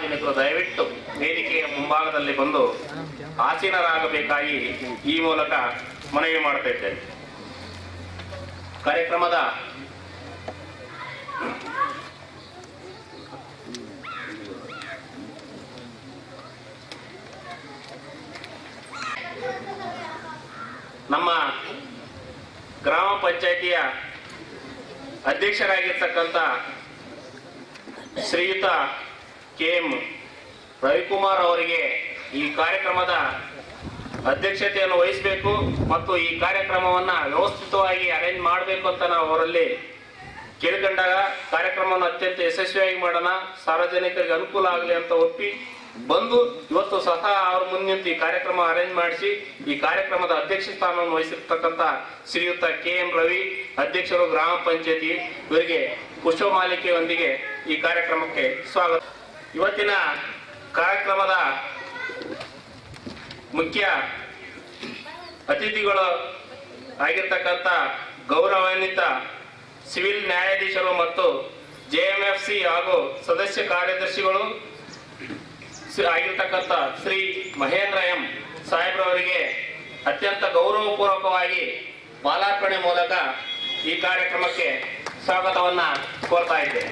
ಸಾರ್ವಜನಿಕರು ದಯವಿಟ್ಟು ವೇದಿಕೆಯ ಮುಂಭಾಗದಲ್ಲಿ ಬಂದು ಆಸೀನರಾಗಬೇಕಾಗಿ ಈ ಮೂಲಕ ಮನವಿ ಮಾಡ್ತಾ ಇದ್ದೇನೆ ಕಾರ್ಯಕ್ರಮದ ನಮ್ಮ ಗ್ರಾಮ ಪಂಚಾಯಿತಿಯ ಅಧ್ಯಕ್ಷರಾಗಿರ್ತಕ್ಕಂಥ ಶ್ರೀಯುತ ಕೆ ಎಂ ರವಿಕುಮಾರ್ ಅವರಿಗೆ ಈ ಕಾರ್ಯಕ್ರಮದ ಅಧ್ಯಕ್ಷತೆಯನ್ನು ವಹಿಸಬೇಕು ಮತ್ತು ಈ ಕಾರ್ಯಕ್ರಮವನ್ನ ವ್ಯವಸ್ಥಿತವಾಗಿ ಅರೇಂಜ್ ಮಾಡಬೇಕು ಅಂತ ನಾವು ಅವರಲ್ಲಿ ಕೇಳ್ಕೊಂಡಾಗ ಕಾರ್ಯಕ್ರಮವನ್ನು ಅತ್ಯಂತ ಯಶಸ್ವಿಯಾಗಿ ಮಾಡೋಣ ಸಾರ್ವಜನಿಕರಿಗೆ ಅನುಕೂಲ ಆಗಲಿ ಅಂತ ಒಪ್ಪಿ ಬಂದು ಇವತ್ತು ಸಹ ಅವ್ರ ಮುಂದೆ ನಿಂತು ಈ ಕಾರ್ಯಕ್ರಮ ಅರೇಂಜ್ ಮಾಡಿಸಿ ಈ ಕಾರ್ಯಕ್ರಮದ ಅಧ್ಯಕ್ಷ ಸ್ಥಾನವನ್ನು ವಹಿಸಿರ್ತಕ್ಕಂಥ ಶ್ರೀಯುತ ಕೆ ಎಂ ರವಿ ಅಧ್ಯಕ್ಷರು ಗ್ರಾಮ ಪಂಚಾಯತಿ ಇವರಿಗೆ ಪುಷ್ಪಮಾಲಿಕೆಯೊಂದಿಗೆ ಈ ಕಾರ್ಯಕ್ರಮಕ್ಕೆ ಸ್ವಾಗತ ಇವತ್ತಿನ ಕಾರ್ಯಕ್ರಮದ ಮುಖ್ಯ ಅತಿಥಿಗಳು ಆಗಿರ್ತಕ್ಕಂಥ ಗೌರವಾನ್ವಿತ ಸಿವಿಲ್ ನ್ಯಾಯಾಧೀಶರು ಮತ್ತು ಜೆಎಂಎಫ್ಸಿ ಹಾಗೂ ಸದಸ್ಯ ಕಾರ್ಯದರ್ಶಿಗಳು ಶ್ರೀ- ಆಗಿರ್ತಕ್ಕಂಥ ಶ್ರೀ ಮಹೇಂದ್ರ ಎಂ ಸಾಹೇಬ್ರವರಿಗೆ ಅತ್ಯಂತ ಗೌರವಪೂರ್ವಕವಾಗಿ ಮಾಲಾರ್ಪಣೆ ಮೂಲಕ ಈ ಕಾರ್ಯಕ್ರಮಕ್ಕೆ ಸ್ವಾಗತವನ್ನ ಕೋರ್ತಾ ಇದ್ದೇನೆ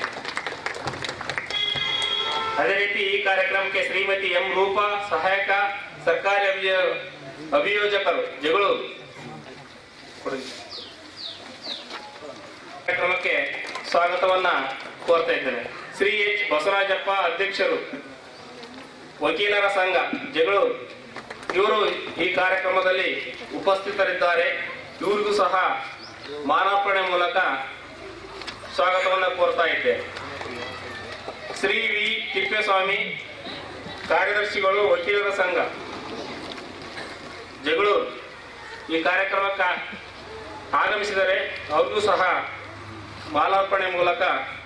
ಅದೇ ರೀತಿ ಈ ಕಾರ್ಯಕ್ರಮಕ್ಕೆ ಶ್ರೀಮತಿ ಎಂ ರೂಪಾ ಸಹಾಯಕ ಸರ್ಕಾರಿ ಅಭಿಯ ಅಭಿಯೋಜಕರು ಜಗಳೂರು ಕೊಡಿ. ಕಾರ್ಯಕ್ರಮಕ್ಕೆ ಸ್ವಾಗತವನ್ನ ಕೋರ್ತಾ ಇದ್ದೇನೆ ಶ್ರೀ ಎಚ್ ಬಸವರಾಜಪ್ಪ ಅಧ್ಯಕ್ಷರು ವಕೀಲರ ಸಂಘ ಜಗಳೂರು ಇವರು ಈ ಕಾರ್ಯಕ್ರಮದಲ್ಲಿ ಉಪಸ್ಥಿತರಿದ್ದಾರೆ ಇವರಿಗೂ ಸಹ ಮಾಲಾರ್ಪಣೆ ಮೂಲಕ ಸ್ವಾಗತವನ್ನು ಕೋರ್ತಾ ಇದ್ದೇನೆ ಶ್ರೀ ವಿ ತಿಪ್ಪೇಸ್ವಾಮಿ ಕಾರ್ಯದರ್ಶಿಗಳು ವಕೀಲರ ಸಂಘ ಜಗಳೂರು ಈ ಕಾರ್ಯಕ್ರಮಕ್ಕೆ ಆಗಮಿಸಿದರೆ ಅವ್ರಿಗೂ ಸಹ ಮಾಲಾರ್ಪಣೆ ಮೂಲಕ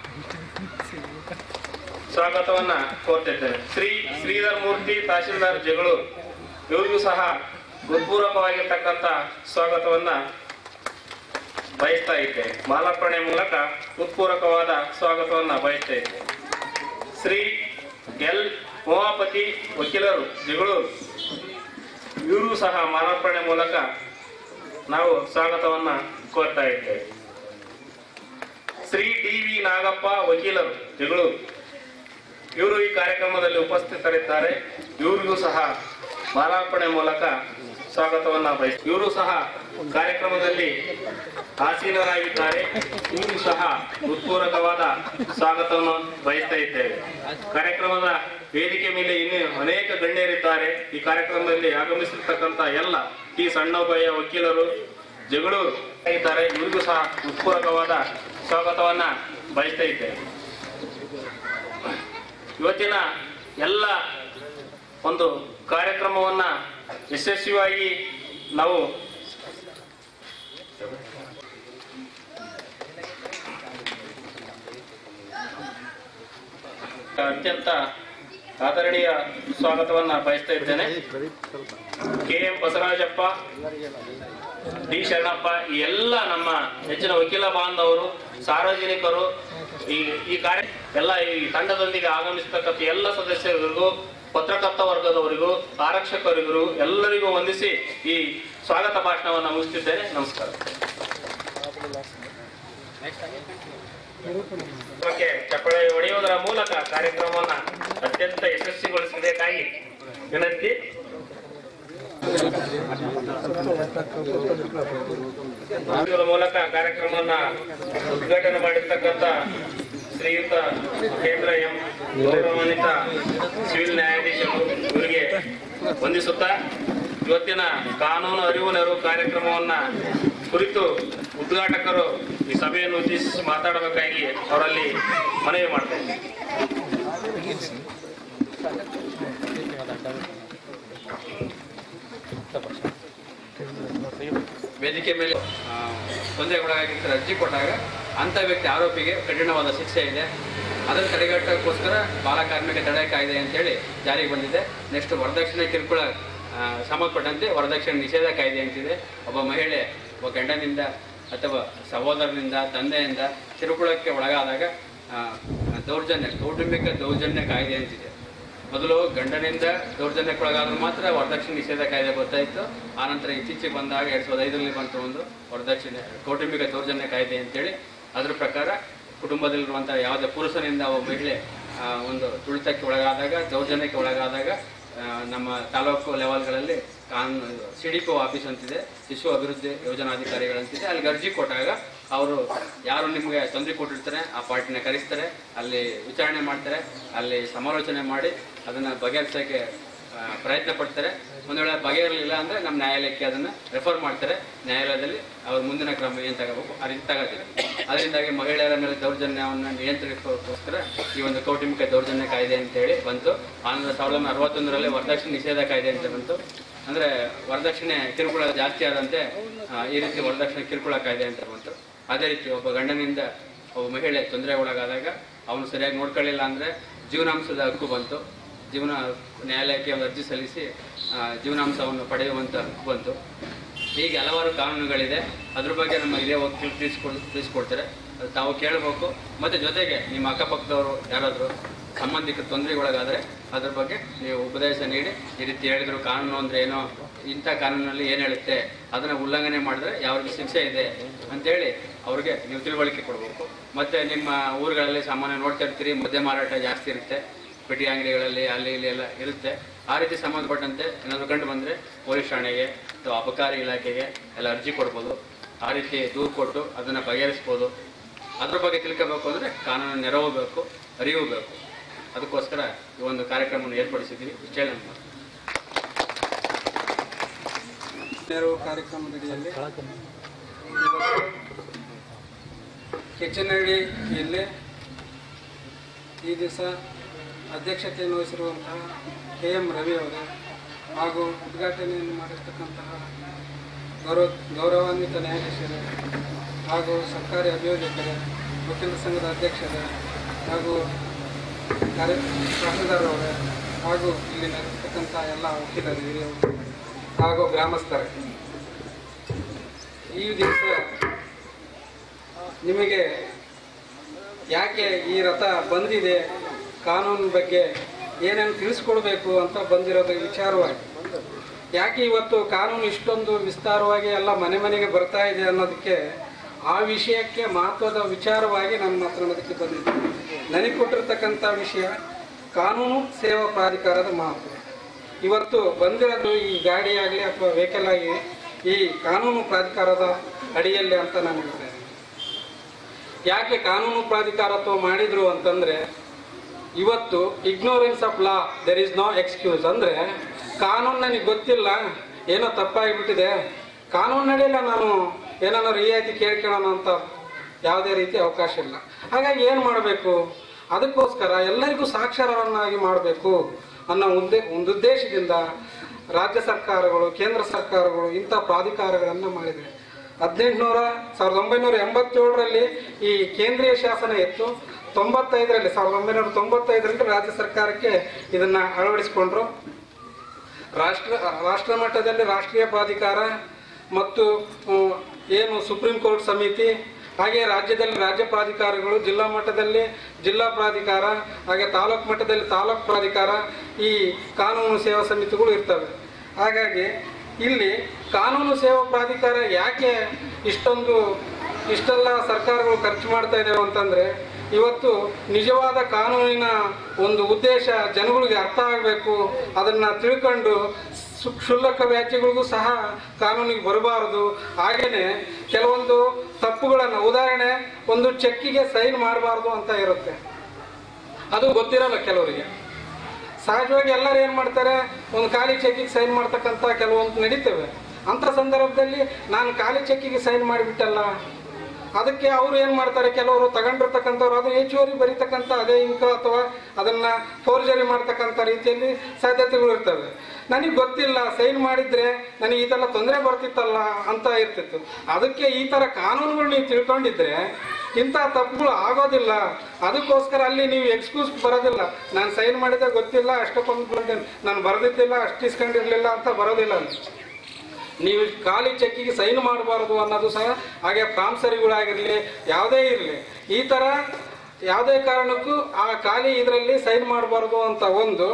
ಸ್ವಾಗತವನ್ನ ಕೋರ್ತಿದ್ದೇನೆ ಶ್ರೀ ಶ್ರೀಧರ್ ಮೂರ್ತಿ ತಹಶೀಲ್ದಾರ್ ಜಗಳೂರು ಇವರಿಗೂ ಸಹ ಹೃತ್ಪೂರ್ವಕವಾಗಿರ್ತಕ್ಕಂಥ ಸ್ವಾಗತವನ್ನ ಬಯಸ್ತಾ ಇದ್ದೇನೆ ಮಾಲಾರ್ಪಣೆ ಮೂಲಕ ಹೃತ್ಪೂರ್ವಕವಾದ ಸ್ವಾಗತವನ್ನ ಬಯಸ್ತಾ ಇದ್ದೇನೆ ಶ್ರೀ ಎಲ್ ಉಮಾಪತಿ ವಕೀಲರು ಜಗಳೂರು ಇವರು ಸಹ ಮಾಲಾರ್ಪಣೆ ಮೂಲಕ ನಾವು ಸ್ವಾಗತವನ್ನ ಕೋರ್ತಾ ಇದ್ದೇವೆ ಶ್ರೀ ಡಿ ವಿ ನಾಗಪ್ಪ ವಕೀಲರು ಜಗಳೂರು ಇವರು ಈ ಕಾರ್ಯಕ್ರಮದಲ್ಲಿ ಉಪಸ್ಥಿತರಿದ್ದಾರೆ ಇವರಿಗೂ ಸಹ ಮಾಲಾರ್ಪಣೆ ಮೂಲಕ ಸ್ವಾಗತವನ್ನ ಬಯಸ್ ಇವರು ಸಹ ಕಾರ್ಯಕ್ರಮದಲ್ಲಿ ಆಸೀನರಾಗಿದ್ದಾರೆ ಇವರು ಸಹ ಹೃತ್ಪೂರ್ವಕವಾದ ಸ್ವಾಗತವನ್ನು ಬಯಸ್ತಾ ಇದ್ದೇವೆ ಕಾರ್ಯಕ್ರಮದ ವೇದಿಕೆ ಮೇಲೆ ಇನ್ನೂ ಅನೇಕ ಗಣ್ಯರಿದ್ದಾರೆ ಈ ಕಾರ್ಯಕ್ರಮದಲ್ಲಿ ಆಗಮಿಸಿರ್ತಕ್ಕಂಥ ಎಲ್ಲ ಟಿ ಸಣ್ಣಬಯ್ಯ ವಕೀಲರು ಜಗಳೂರು ಇದ್ದಾರೆ ಇವರಿಗೂ ಸಹ ಹೃತ್ಪೂರ್ವಕವಾದ ಸ್ವಾಗತವನ್ನ ಬಯಸ್ತಾ ಇದ್ದೇವೆ ಇವತ್ತಿನ ಎಲ್ಲ ಒಂದು ಕಾರ್ಯಕ್ರಮವನ್ನ ಯಶಸ್ವಿಯಾಗಿ ನಾವು ಅತ್ಯಂತ ಆದರಣೀಯ ಸ್ವಾಗತವನ್ನ ಬಯಸ್ತಾ ಇದ್ದೇನೆ K M Basavarajappa D Sharanappa ಈ ಎಲ್ಲ ನಮ್ಮ ಹೆಚ್ಚಿನ ವಕೀಲ ಬಾಂಧವರು ಸಾರ್ವಜನಿಕರು ಈ ಈ ಕಾರ್ಯ ಎಲ್ಲ ಈ ತಂಡದೊಂದಿಗೆ ಆಗಮಿಸತಕ್ಕಂಥ ಎಲ್ಲ ಸದಸ್ಯರಿಗೂ ಪತ್ರಕರ್ತ ವರ್ಗದವರಿಗೂ ಆರಕ್ಷಕರಿಗೂ ಎಲ್ಲರಿಗೂ ವಂದಿಸಿ ಈ ಸ್ವಾಗತ ಭಾಷಣವನ್ನು ಮುಗಿಸುತ್ತಿದ್ದೇನೆ ನಮಸ್ಕಾರ ಓಕೆ ಚಪ್ಪಳೆ ಹೊಡೆಯುವುದರ ಮೂಲಕ ಕಾರ್ಯಕ್ರಮವನ್ನ ಅತ್ಯಂತ ಯಶಸ್ವಿಗೊಳಿಸಬೇಕಾಗಿ ವಿನಂತಿ ಇದರ ಮೂಲಕ ಕಾರ್ಯಕ್ರಮವನ್ನ ಉದ್ಘಾಟನೆ ಮಾಡಿರ್ತಕ್ಕಂಥ ಶ್ರೀಯುತ ಕೇಂದ್ರ ಎಂ ಗೌರವಾನ್ವಿತ ಸಿವಿಲ್ ನ್ಯಾಯಾಧೀಶರು ಇವರಿಗೆ ವಂದಿಸುತ್ತಾ ಇವತ್ತಿನ ಕಾನೂನು ಅರಿವು ನೆರವು ಕಾರ್ಯಕ್ರಮವನ್ನ ಕುರಿತು ಉದ್ಘಾಟಕರು ಈ ಸಭೆಯನ್ನು ಉದ್ದೇಶಿಸಿ ಮಾತಾಡಬೇಕಾಗಿ ಅವರಲ್ಲಿ ಮನವಿ ಮಾಡ್ತಾ ಇದ್ದೀನಿ ವೇದಿಕೆ ಮೇಲೆ ಆ, ತೊಂದರೆಗೊಳಗಾಗಿರ್ತಾರೆ ಅರ್ಜಿ ಕೊಟ್ಟಾಗ ಅಂಥ ವ್ಯಕ್ತಿ ಆರೋಪಿಗೆ ಕಠಿಣವಾದ ಶಿಕ್ಷೆ ಇದೆ ಅದನ್ನು ತಡೆಗಟ್ಟೋಕ್ಕೋಸ್ಕರ ಬಾಲ ಕಾರ್ಮಿಕ ತಡೆ ಕಾಯ್ದೆ ಅಂತೇಳಿ ಜಾರಿಗೆ ಬಂದಿದೆ ನೆಕ್ಸ್ಟ್ ವರದಕ್ಷಿಣೆ ಕಿರುಕುಳ ಆ, ಸಂಬಂಧಪಟ್ಟಂತೆ ವರದಕ್ಷಿಣೆ ನಿಷೇಧ ಕಾಯ್ದೆ ಅಂತಿದೆ ಒಬ್ಬ ಮಹಿಳೆ ಒಬ್ಬ ಗಂಡನಿಂದ ಅಥವಾ ಸಹೋದರನಿಂದ ತಂದೆಯಿಂದ ಕಿರುಕುಳಕ್ಕೆ ಒಳಗಾದಾಗ ಆ, ದೌರ್ಜನ್ಯ ಕೌಟುಂಬಿಕ ದೌರ್ಜನ್ಯ ಕಾಯ್ದೆ ಅಂತಿದೆ ಮೊದಲು ಗಂಡನಿಂದ ದೌರ್ಜನ್ಯಕ್ಕೊಳಗಾದ್ರೂ ಮಾತ್ರ ವರದಕ್ಷಿಣೆ ನಿಷೇಧ ಕಾಯ್ದೆ ಗೊತ್ತಾಯಿತು ಆನಂತರ ಇತ್ತೀಚೆಗೆ ಬಂದಾಗ ಎರಡ್ ಸಾವಿರದ ಐದರಲ್ಲಿ ಬಂತು ಒಂದು ವರದಕ್ಷಿಣೆ ಕೌಟುಂಬಿಕ ದೌರ್ಜನ್ಯ ಕಾಯ್ದೆ ಅಂತೇಳಿ ಅದ್ರ ಪ್ರಕಾರ ಕುಟುಂಬದಲ್ಲಿರುವಂತಹ ಯಾವುದೇ ಪುರುಷನಿಂದ ಒಬ್ಬ ಮಹಿಳೆ ಆ, ಒಂದು ತುಳಿತಕ್ಕೆ ಒಳಗಾದಾಗ ದೌರ್ಜನ್ಯಕ್ಕೆ ಒಳಗಾದಾಗ ಆ, ನಮ್ಮ ತಾಲೂಕು ಲೆವೆಲ್ಗಳಲ್ಲಿ ಕಾನೂನು ಸಿ ಡಿ ಪಿ ಆಫೀಸ್ ಅಂತಿದೆ ಶಿಶು ಅಭಿವೃದ್ಧಿ ಯೋಜನಾಧಿಕಾರಿಗಳಂತಿದೆ ಅಲ್ಲಿ ಅರ್ಜಿ ಕೊಟ್ಟಾಗ ಅವರು ಯಾರು ನಿಮಗೆ ತೊಂದರೆ ಕೊಟ್ಟಿರ್ತಾರೆ ಆ ಪಾರ್ಟಿನ ಕರೆಸ್ತಾರೆ ಅಲ್ಲಿ ವಿಚಾರಣೆ ಮಾಡ್ತಾರೆ ಅಲ್ಲಿ ಸಮಾಲೋಚನೆ ಮಾಡಿ ಅದನ್ನು ಬಗೆಹರಿಸೋಕ್ಕೆ ಆ, ಪ್ರಯತ್ನ ಪಡ್ತಾರೆ ಒಂದು ವೇಳೆ ಬಗೆಹರಲಿಲ್ಲ ಅಂದರೆ ನಮ್ಮ ನ್ಯಾಯಾಲಯಕ್ಕೆ ಅದನ್ನು ರೆಫರ್ ಮಾಡ್ತಾರೆ ನ್ಯಾಯಾಲಯದಲ್ಲಿ ಅವ್ರ ಮುಂದಿನ ಕ್ರಮ ಏನು ತಗೋಬೇಕು ಆ ರೀತಿ ತಗೋತೀವಿ ಅದರಿಂದಾಗಿ ಮಹಿಳೆಯರ ಮೇಲೆ ದೌರ್ಜನ್ಯವನ್ನು ನಿಯಂತ್ರಿಸೋಕ್ಕೋಸ್ಕರ ಈ ಒಂದು ಕೌಟುಂಬಿಕ ದೌರ್ಜನ್ಯ ಕಾಯ್ದೆ ಅಂತೇಳಿ ಬಂತು ಆನಂತರ ಸಾವಿರದ ಒಂಬೈನೂರ ಅರವತ್ತೊಂದರಲ್ಲಿ ವರದಕ್ಷಿಣೆ ನಿಷೇಧ ಕಾಯ್ದೆ ಅಂತ ಬಂತು ಅಂದರೆ ವರದಕ್ಷಿಣೆ ಕಿರುಕುಳ ಜಾಸ್ತಿ ಆದಂತೆ ಆ, ಈ ರೀತಿ ವರದಕ್ಷಿಣೆ ಕಿರುಕುಳ ಕಾಯ್ದೆ ಅಂತ ಬಂತು ಅದೇ ರೀತಿ ಒಬ್ಬ ಗಂಡನಿಂದ ಒಬ್ಬ ಮಹಿಳೆ ತೊಂದರೆ ಒಳಗಾದಾಗ ಅವನು ಸರಿಯಾಗಿ ನೋಡ್ಕೊಳ್ಳಿಲ್ಲ ಅಂದರೆ ಜೀವನಾಂಶದ ಹಕ್ಕು ಬಂತು ಜೀವನ ನ್ಯಾಯಾಲಯಕ್ಕೆ ಒಂದು ಅರ್ಜಿ ಸಲ್ಲಿಸಿ ಆ, ಜೀವನಾಂಶವನ್ನು ಪಡೆಯುವಂಥ ಹಕ್ಕು ಬಂತು ಹೀಗೆ ಹಲವಾರು ಕಾನೂನುಗಳಿದೆ ಅದ್ರ ಬಗ್ಗೆ ನಮ್ಮ ಹಿರಿಯ ವಕೀಲರು ತಿಳಿಸ್ಕೊಡ್ ತಿಳಿಸ್ಕೊಡ್ತಾರೆ ಅದು ತಾವು ಕೇಳಬೇಕು ಮತ್ತು ಜೊತೆಗೆ ನಿಮ್ಮ ಅಕ್ಕಪಕ್ಕದವರು ಯಾರಾದರೂ ಸಂಬಂಧಿಕ ತೊಂದರೆಗೊಳಗಾದರೆ ಅದ್ರ ಬಗ್ಗೆ ನೀವು ಉಪದೇಶ ನೀಡಿ ಈ ರೀತಿ ಹೇಳಿದ್ರು ಕಾನೂನು ಅಂದರೆ ಏನೋ ಇಂಥ ಕಾನೂನಲ್ಲಿ ಏನು ಹೇಳುತ್ತೆ ಅದನ್ನು ಉಲ್ಲಂಘನೆ ಮಾಡಿದ್ರೆ ಯಾವ ರೀತಿ ಶಿಕ್ಷೆ ಇದೆ ಅಂತೇಳಿ ಅವ್ರಿಗೆ ನೀವು ತಿಳುವಳಿಕೆ ಕೊಡಬೇಕು ಮತ್ತು ನಿಮ್ಮ ಊರುಗಳಲ್ಲಿ ಸಾಮಾನ್ಯ ನೋಡ್ತಾ ಇರ್ತೀರಿ ಮದ್ಯ ಮಾರಾಟ ಜಾಸ್ತಿ ಇರುತ್ತೆ ಪೆಟ್ಟಿ ಅಂಗಡಿಗಳಲ್ಲಿ ಅಲ್ಲಿ ಇಲ್ಲಿ ಎಲ್ಲ ಇರುತ್ತೆ ಆ ರೀತಿ ಸಂಬಂಧಪಟ್ಟಂತೆ ಏನಾದರೂ ಕಂಡು ಬಂದರೆ ಪೊಲೀಸ್ ಠಾಣೆಗೆ ಅಥವಾ ಅಬಕಾರಿ ಇಲಾಖೆಗೆ ಎಲ್ಲ ಅರ್ಜಿ ಕೊಡ್ಬೋದು ಆ ರೀತಿ ದೂರು ಕೊಟ್ಟು ಅದನ್ನು ಬಗೆಹರಿಸ್ಬೋದು ಅದ್ರ ಬಗ್ಗೆ ತಿಳ್ಕೋಬೇಕು ಅಂದರೆ ಕಾನೂನು ನೆರವು ಬೇಕು ಅರಿವು ಬೇಕು ಅದಕ್ಕೋಸ್ಕರ ಈ ಒಂದು ಕಾರ್ಯಕ್ರಮವನ್ನು ಏರ್ಪಡಿಸಿದ್ದೀವಿ ಇಷ್ಟೇ ನನ್ನ ಮಾತು. ನೆರವು ಕಾರ್ಯಕ್ರಮದಡಿಯಲ್ಲಿ ಕೆಚ್ಚನಹಳ್ಳಿಯಲ್ಲಿ ಈ ದಿವಸ ಅಧ್ಯಕ್ಷತೆಯನ್ನು ವಹಿಸಿರುವಂತಹ ಕೆ ಎಂ ರವಿ ಅವರು ಹಾಗೂ ಉದ್ಘಾಟನೆಯನ್ನು ಮಾಡಿರ್ತಕ್ಕಂತಹ ಗೌರವ ಗೌರವಾನ್ವಿತ ನ್ಯಾಯಾಧೀಶರು ಹಾಗೂ ಸರ್ಕಾರಿ ಅಭಿಯೋಜಕರು ವಕೀಲರ ಸಂಘದ ಅಧ್ಯಕ್ಷರು ಹಾಗೂ ಕಾರ್ಯ ತಹಸೀಲ್ದಾರವರು ಹಾಗೂ ಇಲ್ಲಿ ನೆರೆದಿರ್ತಕ್ಕಂಥ ಎಲ್ಲ ವಕೀಲರು ಹಿರಿಯರು ಹಾಗೂ ಗ್ರಾಮಸ್ಥರು ಈ ದಿವಸ ನಿಮಗೆ ಯಾಕೆ ಈ ರಥ ಬಂದಿದೆ ಕಾನೂನು ಬಗ್ಗೆ ಏನೇನು ತಿಳಿಸ್ಕೊಡ್ಬೇಕು ಅಂತ ಬಂದಿರೋದು ವಿಚಾರವಾಗಿ ಯಾಕೆ ಇವತ್ತು ಕಾನೂನು ಇಷ್ಟೊಂದು ವಿಸ್ತಾರವಾಗಿ ಎಲ್ಲ ಮನೆ ಮನೆಗೆ ಬರ್ತಾ ಇದೆ ಅನ್ನೋದಕ್ಕೆ ಆ ವಿಷಯಕ್ಕೆ ಮಹತ್ವದ ವಿಚಾರವಾಗಿ ನನ್ನ ಮಾತನಾಡೋದಕ್ಕೆ ಬಂದಿದ್ದೆ ನನಗೆ ಕೊಟ್ಟಿರ್ತಕ್ಕಂಥ ವಿಷಯ ಕಾನೂನು ಸೇವಾ ಪ್ರಾಧಿಕಾರದ ಮಹತ್ವ ಇವತ್ತು ಬಂದಿರೋದು ಈ ಗಾಡಿ ಆಗಲಿ ಅಥವಾ ವೆಹಿಕಲ್ ಆಗಿ ಈ ಕಾನೂನು ಪ್ರಾಧಿಕಾರದ ಅಡಿಯಲ್ಲಿ ಅಂತ ನಾನು ಹೇಳ್ತಾ ಇದ್ದೀನಿ ಯಾಕೆ ಕಾನೂನು ಪ್ರಾಧಿಕಾರತ್ವ ಮಾಡಿದ್ರು ಅಂತಂದ್ರೆ ಇವತ್ತು ignorance of law there is no excuse ಅಂದ್ರೆ ಕಾನೂನು ನನಗೆ ಗೊತ್ತಿಲ್ಲ ಏನೋ ತಪ್ಪಾಗಿಬಿಟ್ಟಿದೆ ಕಾನೂನಿನಡಿಯಲ್ಲ ನಾನು ಏನಾದ್ರು ರಿಯಾಯಿತಿ ಕೇಳ್ಕೊಳ್ಳೋಣ ಅಂತ ಯಾವುದೇ ರೀತಿ ಅವಕಾಶ ಇಲ್ಲ ಹಾಗಾಗಿ ಏನು ಮಾಡಬೇಕು ಅದಕ್ಕೋಸ್ಕರ ಎಲ್ಲರಿಗೂ ಸಾಕ್ಷರವನ್ನಾಗಿ ಮಾಡಬೇಕು ಅನ್ನೋ ಉದ್ದೇ ಒಂದು ಉದ್ದೇಶದಿಂದ ರಾಜ್ಯ ಸರ್ಕಾರಗಳು ಕೇಂದ್ರ ಸರ್ಕಾರಗಳು ಇಂಥ ಪ್ರಾಧಿಕಾರಗಳನ್ನು ಮಾಡಿದೆ ಹದಿನೆಂಟುನೂರ ಸಾವಿರದ ಒಂಬೈನೂರ ಎಂಬತ್ತೇಳರಲ್ಲಿ ಈ ಕೇಂದ್ರೀಯ ಶಾಸನ ಇತ್ತು ತೊಂಬತ್ತೈದರಲ್ಲಿ ಸಾವಿರದ ಒಂಬೈನೂರ ತೊಂಬತ್ತೈದರಲ್ಲಿ ರಾಜ್ಯ ಸರ್ಕಾರಕ್ಕೆ ಇದನ್ನ ಅಳವಡಿಸಿಕೊಂಡ್ರು ರಾಷ್ಟ್ರ ರಾಷ್ಟ್ರ ಮಟ್ಟದಲ್ಲಿ ರಾಷ್ಟ್ರೀಯ ಪ್ರಾಧಿಕಾರ ಮತ್ತು ಹ್ಮ್, ಏನು ಸುಪ್ರೀಂ ಕೋರ್ಟ್ ಸಮಿತಿ ಹಾಗೆ ರಾಜ್ಯದಲ್ಲಿ ರಾಜ್ಯ ಪ್ರಾಧಿಕಾರಗಳು ಜಿಲ್ಲಾ ಮಟ್ಟದಲ್ಲಿ ಜಿಲ್ಲಾ ಪ್ರಾಧಿಕಾರ ಹಾಗೆ ತಾಲೂಕು ಮಟ್ಟದಲ್ಲಿ ತಾಲೂಕು ಪ್ರಾಧಿಕಾರ ಈ ಕಾನೂನು ಸೇವಾ ಸಮಿತಿಗಳು ಇರ್ತವೆ ಹಾಗಾಗಿ ಇಲ್ಲಿ ಕಾನೂನು ಸೇವಾ ಪ್ರಾಧಿಕಾರ ಯಾಕೆ ಇಷ್ಟೊಂದು ಇಷ್ಟೆಲ್ಲ ಸರ್ಕಾರಗಳು ಖರ್ಚು ಮಾಡ್ತಾ ಇದ್ದಾವೆ ಅಂತಂದ್ರೆ ಇವತ್ತು ನಿಜವಾದ ಕಾನೂನಿನ ಒಂದು ಉದ್ದೇಶ ಜನಗಳಿಗೆ ಅರ್ಥ ಆಗಬೇಕು ಅದನ್ನ ತಿಳ್ಕೊಂಡು ಸು- ಕ್ಷುಲ್ಲಕ ವ್ಯಾಜ್ಯಗಳಿಗೂ ಸಹ ಕಾನೂನಿಗೆ ಬರಬಾರದು ಹಾಗೇನೆ ಕೆಲವೊಂದು ತಪ್ಪುಗಳನ್ನು ಉದಾಹರಣೆ ಒಂದು ಚೆಕ್ಕಿಗೆ ಸೈನ್ ಮಾಡಬಾರ್ದು ಅಂತ ಇರುತ್ತೆ ಅದು ಗೊತ್ತಿರಲ್ಲ ಕೆಲವರಿಗೆ ಸಹಜವಾಗಿ ಎಲ್ಲರೂ ಏನು ಮಾಡ್ತಾರೆ ಒಂದು ಖಾಲಿ ಚೆಕ್ಕಿಗೆ ಸೈನ್ ಮಾಡ್ತಕ್ಕಂಥ ಕೆಲವೊಂದು ನಡೀತವೆ ಅಂಥ ಸಂದರ್ಭದಲ್ಲಿ ನಾನು ಖಾಲಿ ಚೆಕ್ಕಿಗೆ ಸೈನ್ ಮಾಡಿಬಿಟ್ಟಲ್ಲ ಅದಕ್ಕೆ ಅವರು ಏನು ಮಾಡ್ತಾರೆ ಕೆಲವರು ತಗೊಂಡಿರ್ತಕ್ಕಂಥವ್ರು ಅದು ಹೆಚ್ಚುವರಿ ಬರೀತಕ್ಕಂಥ ಅದೇ ಇಂಕ ಅಥವಾ ಅದನ್ನ ಫೋರ್ಜರಿ ಮಾಡ್ತಕ್ಕಂಥ ರೀತಿಯಲ್ಲಿ ಸಾಧ್ಯತೆಗಳು ಇರ್ತವೆ ನನಗೆ ಗೊತ್ತಿಲ್ಲ ಸೈನ್ ಮಾಡಿದ್ರೆ ನನಗೆ ಇದೆಲ್ಲ ತೊಂದರೆ ಬರ್ತಿತ್ತಲ್ಲ ಅಂತ ಇರ್ತಿತ್ತು ಅದಕ್ಕೆ ಈ ಥರ ಕಾನೂನುಗಳು ನೀವು ತಿಳ್ಕೊಂಡಿದ್ರೆ ಇಂಥ ತಪ್ಪುಗಳು ಆಗೋದಿಲ್ಲ ಅದಕ್ಕೋಸ್ಕರ ಅಲ್ಲಿ ನೀವು ಎಕ್ಸ್ಕ್ಯೂಸ್ ಬರೋದಿಲ್ಲ ನಾನು ಸೈನ್ ಮಾಡಿದ್ರೆ ಗೊತ್ತಿಲ್ಲ ಅಷ್ಟಕ್ಕೊಂದು ಬಂದೇನೆ ನಾನು ಬರೆದಿದ್ದಿಲ್ಲ ಅಷ್ಟು ಇಸ್ಕೊಂಡಿರ್ಲಿಲ್ಲ ಅಂತ ಬರೋದಿಲ್ಲ ಅಲ್ಲಿ ನೀವು ಖಾಲಿ ಚೆಕ್ಕಿಗೆ ಸೈನ್ ಮಾಡಬಾರದು ಅನ್ನೋದು ಸಹ ಹಾಗೆ ಪ್ರಾಂಸರಿಗಳಾಗಿರಲಿ ಯಾವುದೇ ಇರಲಿ ಈ ಥರ ಯಾವುದೇ ಕಾರಣಕ್ಕೂ ಆ ಖಾಲಿ ಇದರಲ್ಲಿ ಸೈನ್ ಮಾಡಬಾರ್ದು ಅಂತ ಒಂದು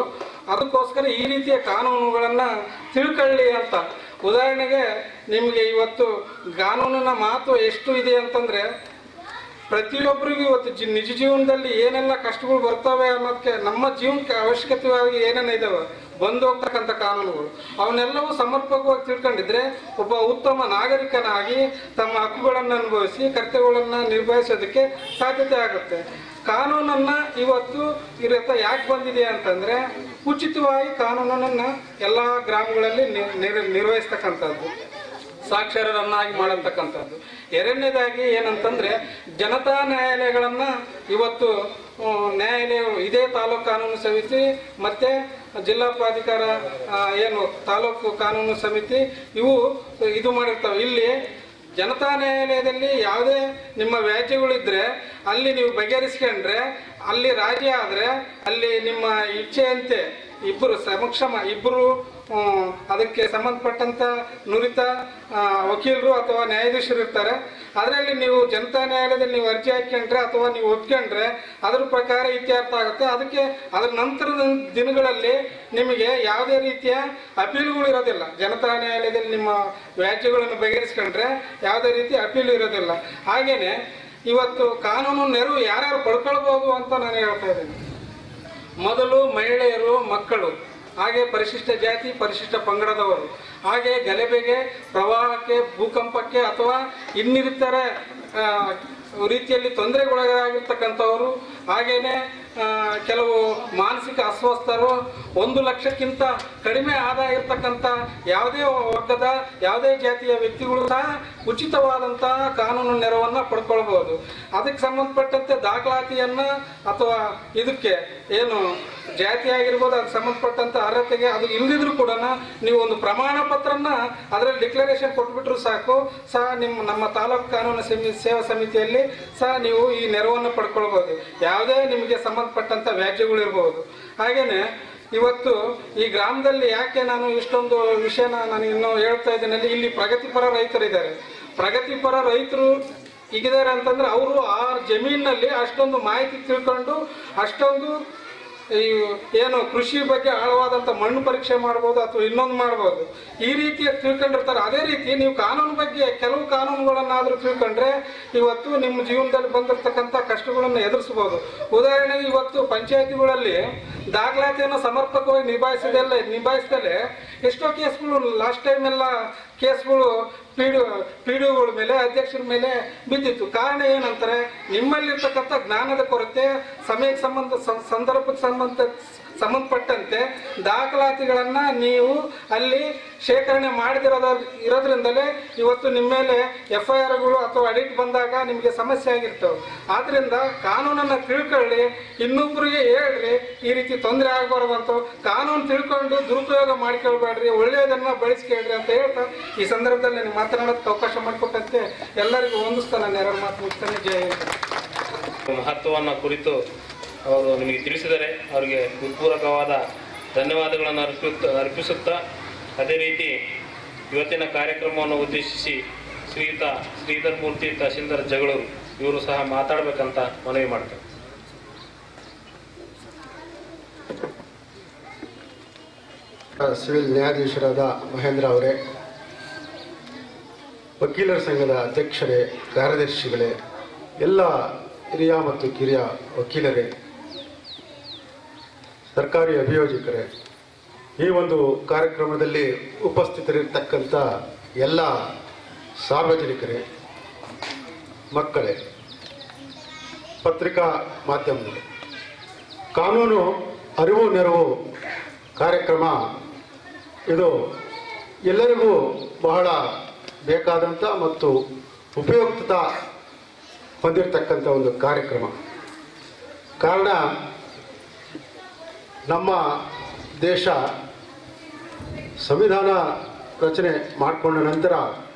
ಅದಕ್ಕೋಸ್ಕರ ಈ ರೀತಿಯ ಕಾನೂನುಗಳನ್ನು ತಿಳ್ಕೊಳ್ಳಿ ಅಂತ ಉದಾಹರಣೆಗೆ ನಿಮಗೆ ಇವತ್ತು ಕಾನೂನಿನ ಮಹತ್ವ ಎಷ್ಟು ಇದೆ ಅಂತಂದರೆ ಪ್ರತಿಯೊಬ್ಬರಿಗೂ ಇವತ್ತು ಜಿ ನಿಜ ಜೀವನದಲ್ಲಿ ಏನೆಲ್ಲ ಕಷ್ಟಗಳು ಬರ್ತವೆ ಅನ್ನೋದಕ್ಕೆ ನಮ್ಮ ಜೀವನಕ್ಕೆ ಅವಶ್ಯಕತೆಯಾಗಿ ಏನೇನು ಇದಾವೆ ಬಂದು ಹೋಗ್ತಕ್ಕಂಥ ಕಾನೂನುಗಳು ಅವನ್ನೆಲ್ಲವೂ ಸಮರ್ಪಕವಾಗಿ ತಿಳ್ಕೊಂಡಿದ್ರೆ ಒಬ್ಬ ಉತ್ತಮ ನಾಗರಿಕನಾಗಿ ತಮ್ಮ ಹಕ್ಕುಗಳನ್ನು ಅನುಭವಿಸಿ ಕರ್ತವ್ಯಗಳನ್ನು ನಿರ್ವಹಿಸೋದಕ್ಕೆ ಸಾಧ್ಯತೆ ಆಗುತ್ತೆ ಕಾನೂನನ್ನು ಇವತ್ತು ಇರತ್ತ ಯಾಕೆ ಬಂದಿದೆ ಅಂತಂದರೆ ಉಚಿತವಾಗಿ ಕಾನೂನನ್ನು ಎಲ್ಲ ಗ್ರಾಮಗಳಲ್ಲಿ ನಿರ್- ನಿರ್- ನಿರ್ವಹಿಸ್ತಕ್ಕಂಥದ್ದು ಸಾಕ್ಷರರನ್ನಾಗಿ ಮಾಡತಕ್ಕಂಥದ್ದು ಎರಡನೇದಾಗಿ ಏನಂತಂದ್ರೆ ಜನತಾ ನ್ಯಾಯಾಲಯಗಳನ್ನು ಇವತ್ತು ಆ, ನ್ಯಾಯಾಲಯಗಳು ಇದೇ ತಾಲೂಕು ಕಾನೂನು ಸಮಿತಿ ಮತ್ತೆ ಜಿಲ್ಲಾ ಪ್ರಾಧಿಕಾರ ಆ, ಏನು ತಾಲೂಕು ಕಾನೂನು ಸಮಿತಿ ಇವು ಇದು ಮಾಡಿರ್ತವೆ ಇಲ್ಲಿ ಜನತಾ ನ್ಯಾಯಾಲಯದಲ್ಲಿ ಯಾವುದೇ ನಿಮ್ಮ ವ್ಯಾಜ್ಯಗಳಿದ್ರೆ ಅಲ್ಲಿ ನೀವು ಬಗೆಹರಿಸ್ಕೊಂಡ್ರೆ ಅಲ್ಲಿ ರಾಜಿ ಆದರೆ ಅಲ್ಲಿ ನಿಮ್ಮ ಇಚ್ಛೆಯಂತೆ ಇಬ್ಬರು ಸಮಕ್ಷಮ ಇಬ್ಬರು ಅದಕ್ಕೆ ಸಂಬಂಧಪಟ್ಟಂತ ನುರಿತ ಆ, ವಕೀಲರು ಅಥವಾ ನ್ಯಾಯಾಧೀಶರು ಇರ್ತಾರೆ ಅದರಲ್ಲಿ ನೀವು ಜನತಾ ನ್ಯಾಯಾಲಯದಲ್ಲಿ ನೀವು ಅರ್ಜಿ ಹಾಕ್ಕೊಂಡ್ರೆ ಅಥವಾ ನೀವು ಒಪ್ಕೊಂಡ್ರೆ ಅದ್ರ ಪ್ರಕಾರ ಇತ್ಯರ್ಥ ಆಗುತ್ತೆ ಅದಕ್ಕೆ ಅದರ ನಂತರದ ದಿನಗಳಲ್ಲಿ ನಿಮಗೆ ಯಾವುದೇ ರೀತಿಯ ಅಪೀಲ್ಗಳು ಇರೋದಿಲ್ಲ ಜನತಾ ನ್ಯಾಯಾಲಯದಲ್ಲಿ ನಿಮ್ಮ ವ್ಯಾಜ್ಯಗಳನ್ನು ಬಗೆಹರಿಸ್ಕೊಂಡ್ರೆ ಯಾವುದೇ ರೀತಿ ಅಪೀಲ್ ಇರೋದಿಲ್ಲ ಹಾಗೇನೆ ಇವತ್ತು ಕಾನೂನು ನೆರವು ಯಾರ್ಯಾರು ಪಡ್ಕೊಳ್ಬೋದು ಅಂತ ನಾನು ಹೇಳ್ತಾ ಇದ್ದೀನಿ ಮೊದಲು ಮಹಿಳೆಯರು ಮಕ್ಕಳು ಹಾಗೆ ಪರಿಶಿಷ್ಟ ಜಾತಿ ಪರಿಶಿಷ್ಟ ಪಂಗಡದವರು ಹಾಗೆ ಗಲಭೆಗೆ ಪ್ರವಾಹಕ್ಕೆ ಭೂಕಂಪಕ್ಕೆ ಅಥವಾ ಇನ್ನಿತರ ಆ, ರೀತಿಯಲ್ಲಿ ತೊಂದರೆಗೊಳಗಾಗಿರ್ತಕ್ಕಂಥವರು ಹಾಗೇನೆ ಆ, ಕೆಲವು ಮಾನಸಿಕ ಅಸ್ವಸ್ಥರು ಒಂದು ಲಕ್ಷಕ್ಕಿಂತ ಕಡಿಮೆ ಆದಾಯ ಇರ್ತಕ್ಕಂಥ ಯಾವುದೇ ವರ್ಗದ ಯಾವುದೇ ಜಾತಿಯ ವ್ಯಕ್ತಿಗಳು ಸಹ ಉಚಿತವಾದಂತಹ ಕಾನೂನು ನೆರವನ್ನು ಪಡ್ಕೊಳ್ಬೋದು ಅದಕ್ಕೆ ಸಂಬಂಧಪಟ್ಟಂತೆ ದಾಖಲಾತಿಯನ್ನು ಅಥವಾ ಇದಕ್ಕೆ ಏನು ಜಾತಿ ಆಗಿರ್ಬೋದು ಅದಕ್ಕೆ ಸಂಬಂಧಪಟ್ಟಂತ ಅರ್ಹತೆಗೆ ಅದು ಇಲ್ಲದಿದ್ರು ಕೂಡ ನೀವು ಒಂದು ಪ್ರಮಾಣ ಪತ್ರನ ಅದರಲ್ಲಿ ಡಿಕ್ಲರೇಷನ್ ಕೊಟ್ಬಿಟ್ರು ಸಾಕು ಸಹ ನಿಮ್ಮ ನಮ್ಮ ತಾಲೂಕು ಕಾನೂನು ಸಮಿ ಸೇವಾ ಸಮಿತಿಯಲ್ಲಿ ಸಹ ನೀವು ಈ ನೆರವನ್ನು ಪಡ್ಕೊಳ್ಬೋದು ಯಾವುದೇ ನಿಮಗೆ ಸಂಬಂಧಪಟ್ಟಂತ ವ್ಯಾಜ್ಯಗಳು ಇರ್ಬೋದು ಹಾಗೇನೆ ಇವತ್ತು ಈ ಗ್ರಾಮದಲ್ಲಿ ಯಾಕೆ ನಾನು ಇಷ್ಟೊಂದು ವಿಷಯನ ನಾನು ಇನ್ನೂ ಹೇಳ್ತಾ ಇದ್ದೀನಿ ಇಲ್ಲಿ ಪ್ರಗತಿಪರ ರೈತರಿದ್ದಾರೆ ಪ್ರಗತಿಪರ ರೈತರು ಈಗಿದ್ದಾರೆ ಅಂತಂದ್ರೆ ಅವರು ಆ ಜಮೀನಿನಲ್ಲಿ ಅಷ್ಟೊಂದು ಮಾಹಿತಿ ತಿಳ್ಕೊಂಡು ಅಷ್ಟೊಂದು ಈ ಏನು ಕೃಷಿ ಬಗ್ಗೆ ಆಳವಾದಂಥ ಮಣ್ಣು ಪರೀಕ್ಷೆ ಮಾಡ್ಬೋದು ಅಥವಾ ಇನ್ನೊಂದು ಮಾಡ್ಬೋದು ಈ ರೀತಿಯ ತಿಳ್ಕೊಂಡಿರ್ತಾರೆ ಅದೇ ರೀತಿ ನೀವು ಕಾನೂನು ಬಗ್ಗೆ ಕೆಲವು ಕಾನೂನುಗಳನ್ನಾದರೂ ತಿಳ್ಕೊಂಡ್ರೆ ಇವತ್ತು ನಿಮ್ಮ ಜೀವನದಲ್ಲಿ ಬಂದಿರತಕ್ಕಂಥ ಕಷ್ಟಗಳನ್ನು ಎದುರಿಸ್ಬೋದು ಉದಾಹರಣೆಗೆ ಇವತ್ತು ಪಂಚಾಯತಿಗಳಲ್ಲಿ ದಾಖಲಾತಿಯನ್ನು ಸಮರ್ಪಕವಾಗಿ ನಿಭಾಯಿಸದಲ್ಲೇ ನಿಭಾಯಿಸದಲ್ಲೇ ಎಷ್ಟೋ ಕೇಸ್ಗಳು ಲಾಸ್ಟ್ ಟೈಮ್ ಎಲ್ಲ ಕೇಸ್ಗಳು ಪಿ ಡಿ ಪಿ ಡಿಗಳ ಮೇಲೆ ಅಧ್ಯಕ್ಷರ ಮೇಲೆ ಬಿದ್ದಿತ್ತು ಕಾರಣ ಏನಂತಾರೆ ನಿಮ್ಮಲ್ಲಿರ್ತಕ್ಕಂಥ ಜ್ಞಾನದ ಕೊರತೆ ಸಮಯಕ್ಕೆ ಸಂಬಂಧ ಸ- ಸಂದರ್ಭಕ್ಕೆ ಸಂಬಂಧ ಸಂಬಂಧಪಟ್ಟಂತೆ ದಾಖಲಾತಿಗಳನ್ನು ನೀವು ಅಲ್ಲಿ ಶೇಖರಣೆ ಮಾಡದಿರೋದ ಇರೋದ್ರಿಂದಲೇ ಇವತ್ತು ನಿಮ್ಮ ಮೇಲೆ ಎಫ್ ಐ ಆರ್ಗಳು ಅಥವಾ ಅಡಿಟ್ ಬಂದಾಗ ನಿಮಗೆ ಸಮಸ್ಯೆ ಆಗಿರ್ತವೆ ಆದ್ರಿಂದ ಕಾನೂನನ್ನು ತಿಳ್ಕೊಳ್ಳಿ ಇನ್ನೊಬ್ಬರಿಗೆ ಹೇಳ್ರಿ ಈ ರೀತಿ ತೊಂದರೆ ಆಗಬಾರ್ದು ಅಂತ ಕಾನೂನು ತಿಳ್ಕೊಂಡು ದುರುಪಯೋಗ ಮಾಡ್ಕೊಳ್ಬೇಡ್ರಿ ಒಳ್ಳೆಯದನ್ನ ಬಳಸ್ಕೊಳ್ರಿ ಅಂತ ಹೇಳ್ತಾ ಈ ಸಂದರ್ಭದಲ್ಲಿ ನನಗೆ ಮಾತನಾಡೋದಕ್ಕೆ ಅವಕಾಶ ಮಾಡಿಕೊಟ್ಟಂತೆ ಎಲ್ಲರಿಗೂ ಹೊಂದಿಸ್ತಾ ನಾನು ಎರಡು ಮಾತು ಮುಗಿಸ್ತಾನೆ ಜಯ ಹಿಂದ್. ಮಹತ್ವವನ್ನು ಕುರಿತು ಅವರು ನಿಮಗೆ ತಿಳಿಸಿದರೆ ಅವರಿಗೆ ಹೃತ್ಪೂರ್ವಕವಾದ ಧನ್ಯವಾದಗಳನ್ನು ಅರ್ಪಿಸುತ್ತ ಅರ್ಪಿಸುತ್ತಾ ಅದೇ ರೀತಿ ಇವತ್ತಿನ ಕಾರ್ಯಕ್ರಮವನ್ನು ಉದ್ದೇಶಿಸಿ ಶ್ರೀಯುತ ಶ್ರೀಧರ್ ಮೂರ್ತಿ ತಹಶೀಲ್ದಾರ್ ಜಗಳೂರು ಇವರು ಸಹ ಮಾತಾಡಬೇಕಂತ ಮನವಿ ಮಾಡ್ತಾರೆ ಸಿವಿಲ್ ನ್ಯಾಯಾಧೀಶರಾದ ಮಹೇಂದ್ರ ಅವರೇ ವಕೀಲರ ಸಂಘದ ಅಧ್ಯಕ್ಷರೇ ಕಾರ್ಯದರ್ಶಿಗಳೇ ಎಲ್ಲ ಹಿರಿಯ ಮತ್ತು ಕಿರಿಯ ವಕೀಲರೇ ಸರ್ಕಾರಿ ಅಭಿಯೋಜಕರೇ ಈ ಒಂದು ಕಾರ್ಯಕ್ರಮದಲ್ಲಿ ಉಪಸ್ಥಿತರಿರ್ತಕ್ಕಂಥ ಎಲ್ಲ ಸಾರ್ವಜನಿಕರೇ ಮಕ್ಕಳೇ ಪತ್ರಿಕಾ ಮಾಧ್ಯಮಗಳು ಕಾನೂನು ಅರಿವು ನೆರವು ಕಾರ್ಯಕ್ರಮ ಇದು ಎಲ್ಲರಿಗೂ ಬಹಳ ಬೇಕಾದಂಥ ಮತ್ತು ಉಪಯುಕ್ತ ಹೊಂದಿರತಕ್ಕಂಥ ಒಂದು ಕಾರ್ಯಕ್ರಮ ಕಾರಣ ನಮ್ಮ ದೇಶ ಸಂವಿಧಾನ ರಚನೆ ಮಾಡಿಕೊಂಡ ನಂತರ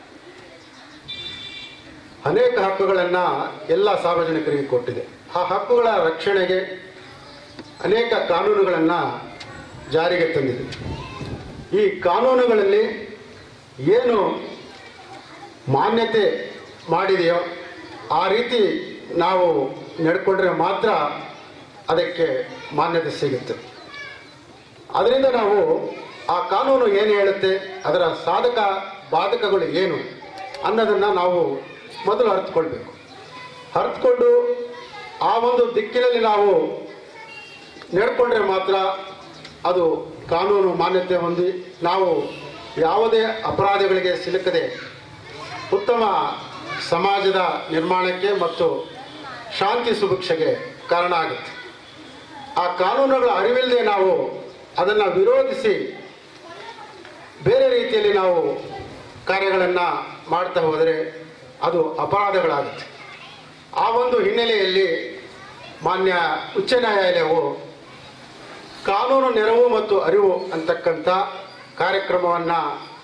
ಅನೇಕ ಹಕ್ಕುಗಳನ್ನು ಎಲ್ಲ ಸಾರ್ವಜನಿಕರಿಗೆ ಕೊಟ್ಟಿದೆ ಆ ಹಕ್ಕುಗಳ ರಕ್ಷಣೆಗೆ ಅನೇಕ ಕಾನೂನುಗಳನ್ನು ಜಾರಿಗೆ ತಂದಿದೆ ಈ ಕಾನೂನುಗಳಲ್ಲಿ ಏನು ಮಾನ್ಯತೆ ಮಾಡಿದೆಯೋ ಆ ರೀತಿ ನಾವು ನಡ್ಕೊಂಡ್ರೆ ಮಾತ್ರ ಅದಕ್ಕೆ ಮಾನ್ಯತೆ ಸಿಗುತ್ತೆ ಅದರಿಂದ ನಾವು ಆ ಕಾನೂನು ಏನು ಹೇಳುತ್ತೆ ಅದರ ಸಾಧಕ ಬಾಧಕಗಳು ಏನು ಅನ್ನೋದನ್ನು ನಾವು ಮೊದಲು ಅರ್ಥಕೊಳ್ಬೇಕು ಅರ್ಥಕೊಂಡು ಆ ಒಂದು ದಿಕ್ಕಿನಲ್ಲಿ ನಾವು ನಡ್ಕೊಂಡ್ರೆ ಮಾತ್ರ ಅದು ಕಾನೂನು ಮಾನ್ಯತೆ ಹೊಂದಿ ನಾವು ಯಾವುದೇ ಅಪರಾಧಗಳಿಗೆ ಸಿಲುಕದೆ ಉತ್ತಮ ಸಮಾಜದ ನಿರ್ಮಾಣಕ್ಕೆ ಮತ್ತು ಶಾಂತಿ ಸುಭಿಕ್ಷೆಗೆ ಕಾರಣ ಆಗುತ್ತೆ ಆ ಕಾನೂನುಗಳ ಅರಿವಿಲ್ಲದೆ ನಾವು ಅದನ್ನು ವಿರೋಧಿಸಿ ಬೇರೆ ರೀತಿಯಲ್ಲಿ ನಾವು ಕಾರ್ಯಗಳನ್ನು ಮಾಡ್ತಾ ಹೋದರೆ ಅದು ಅಪರಾಧಗಳಾಗುತ್ತೆ ಆ ಒಂದು ಹಿನ್ನೆಲೆಯಲ್ಲಿ ಮಾನ್ಯ ಉಚ್ಚ ನ್ಯಾಯಾಲಯವು ಕಾನೂನು ನೆರವು ಮತ್ತು ಅರಿವು ಅಂತಕ್ಕಂಥ ಕಾರ್ಯಕ್ರಮವನ್ನು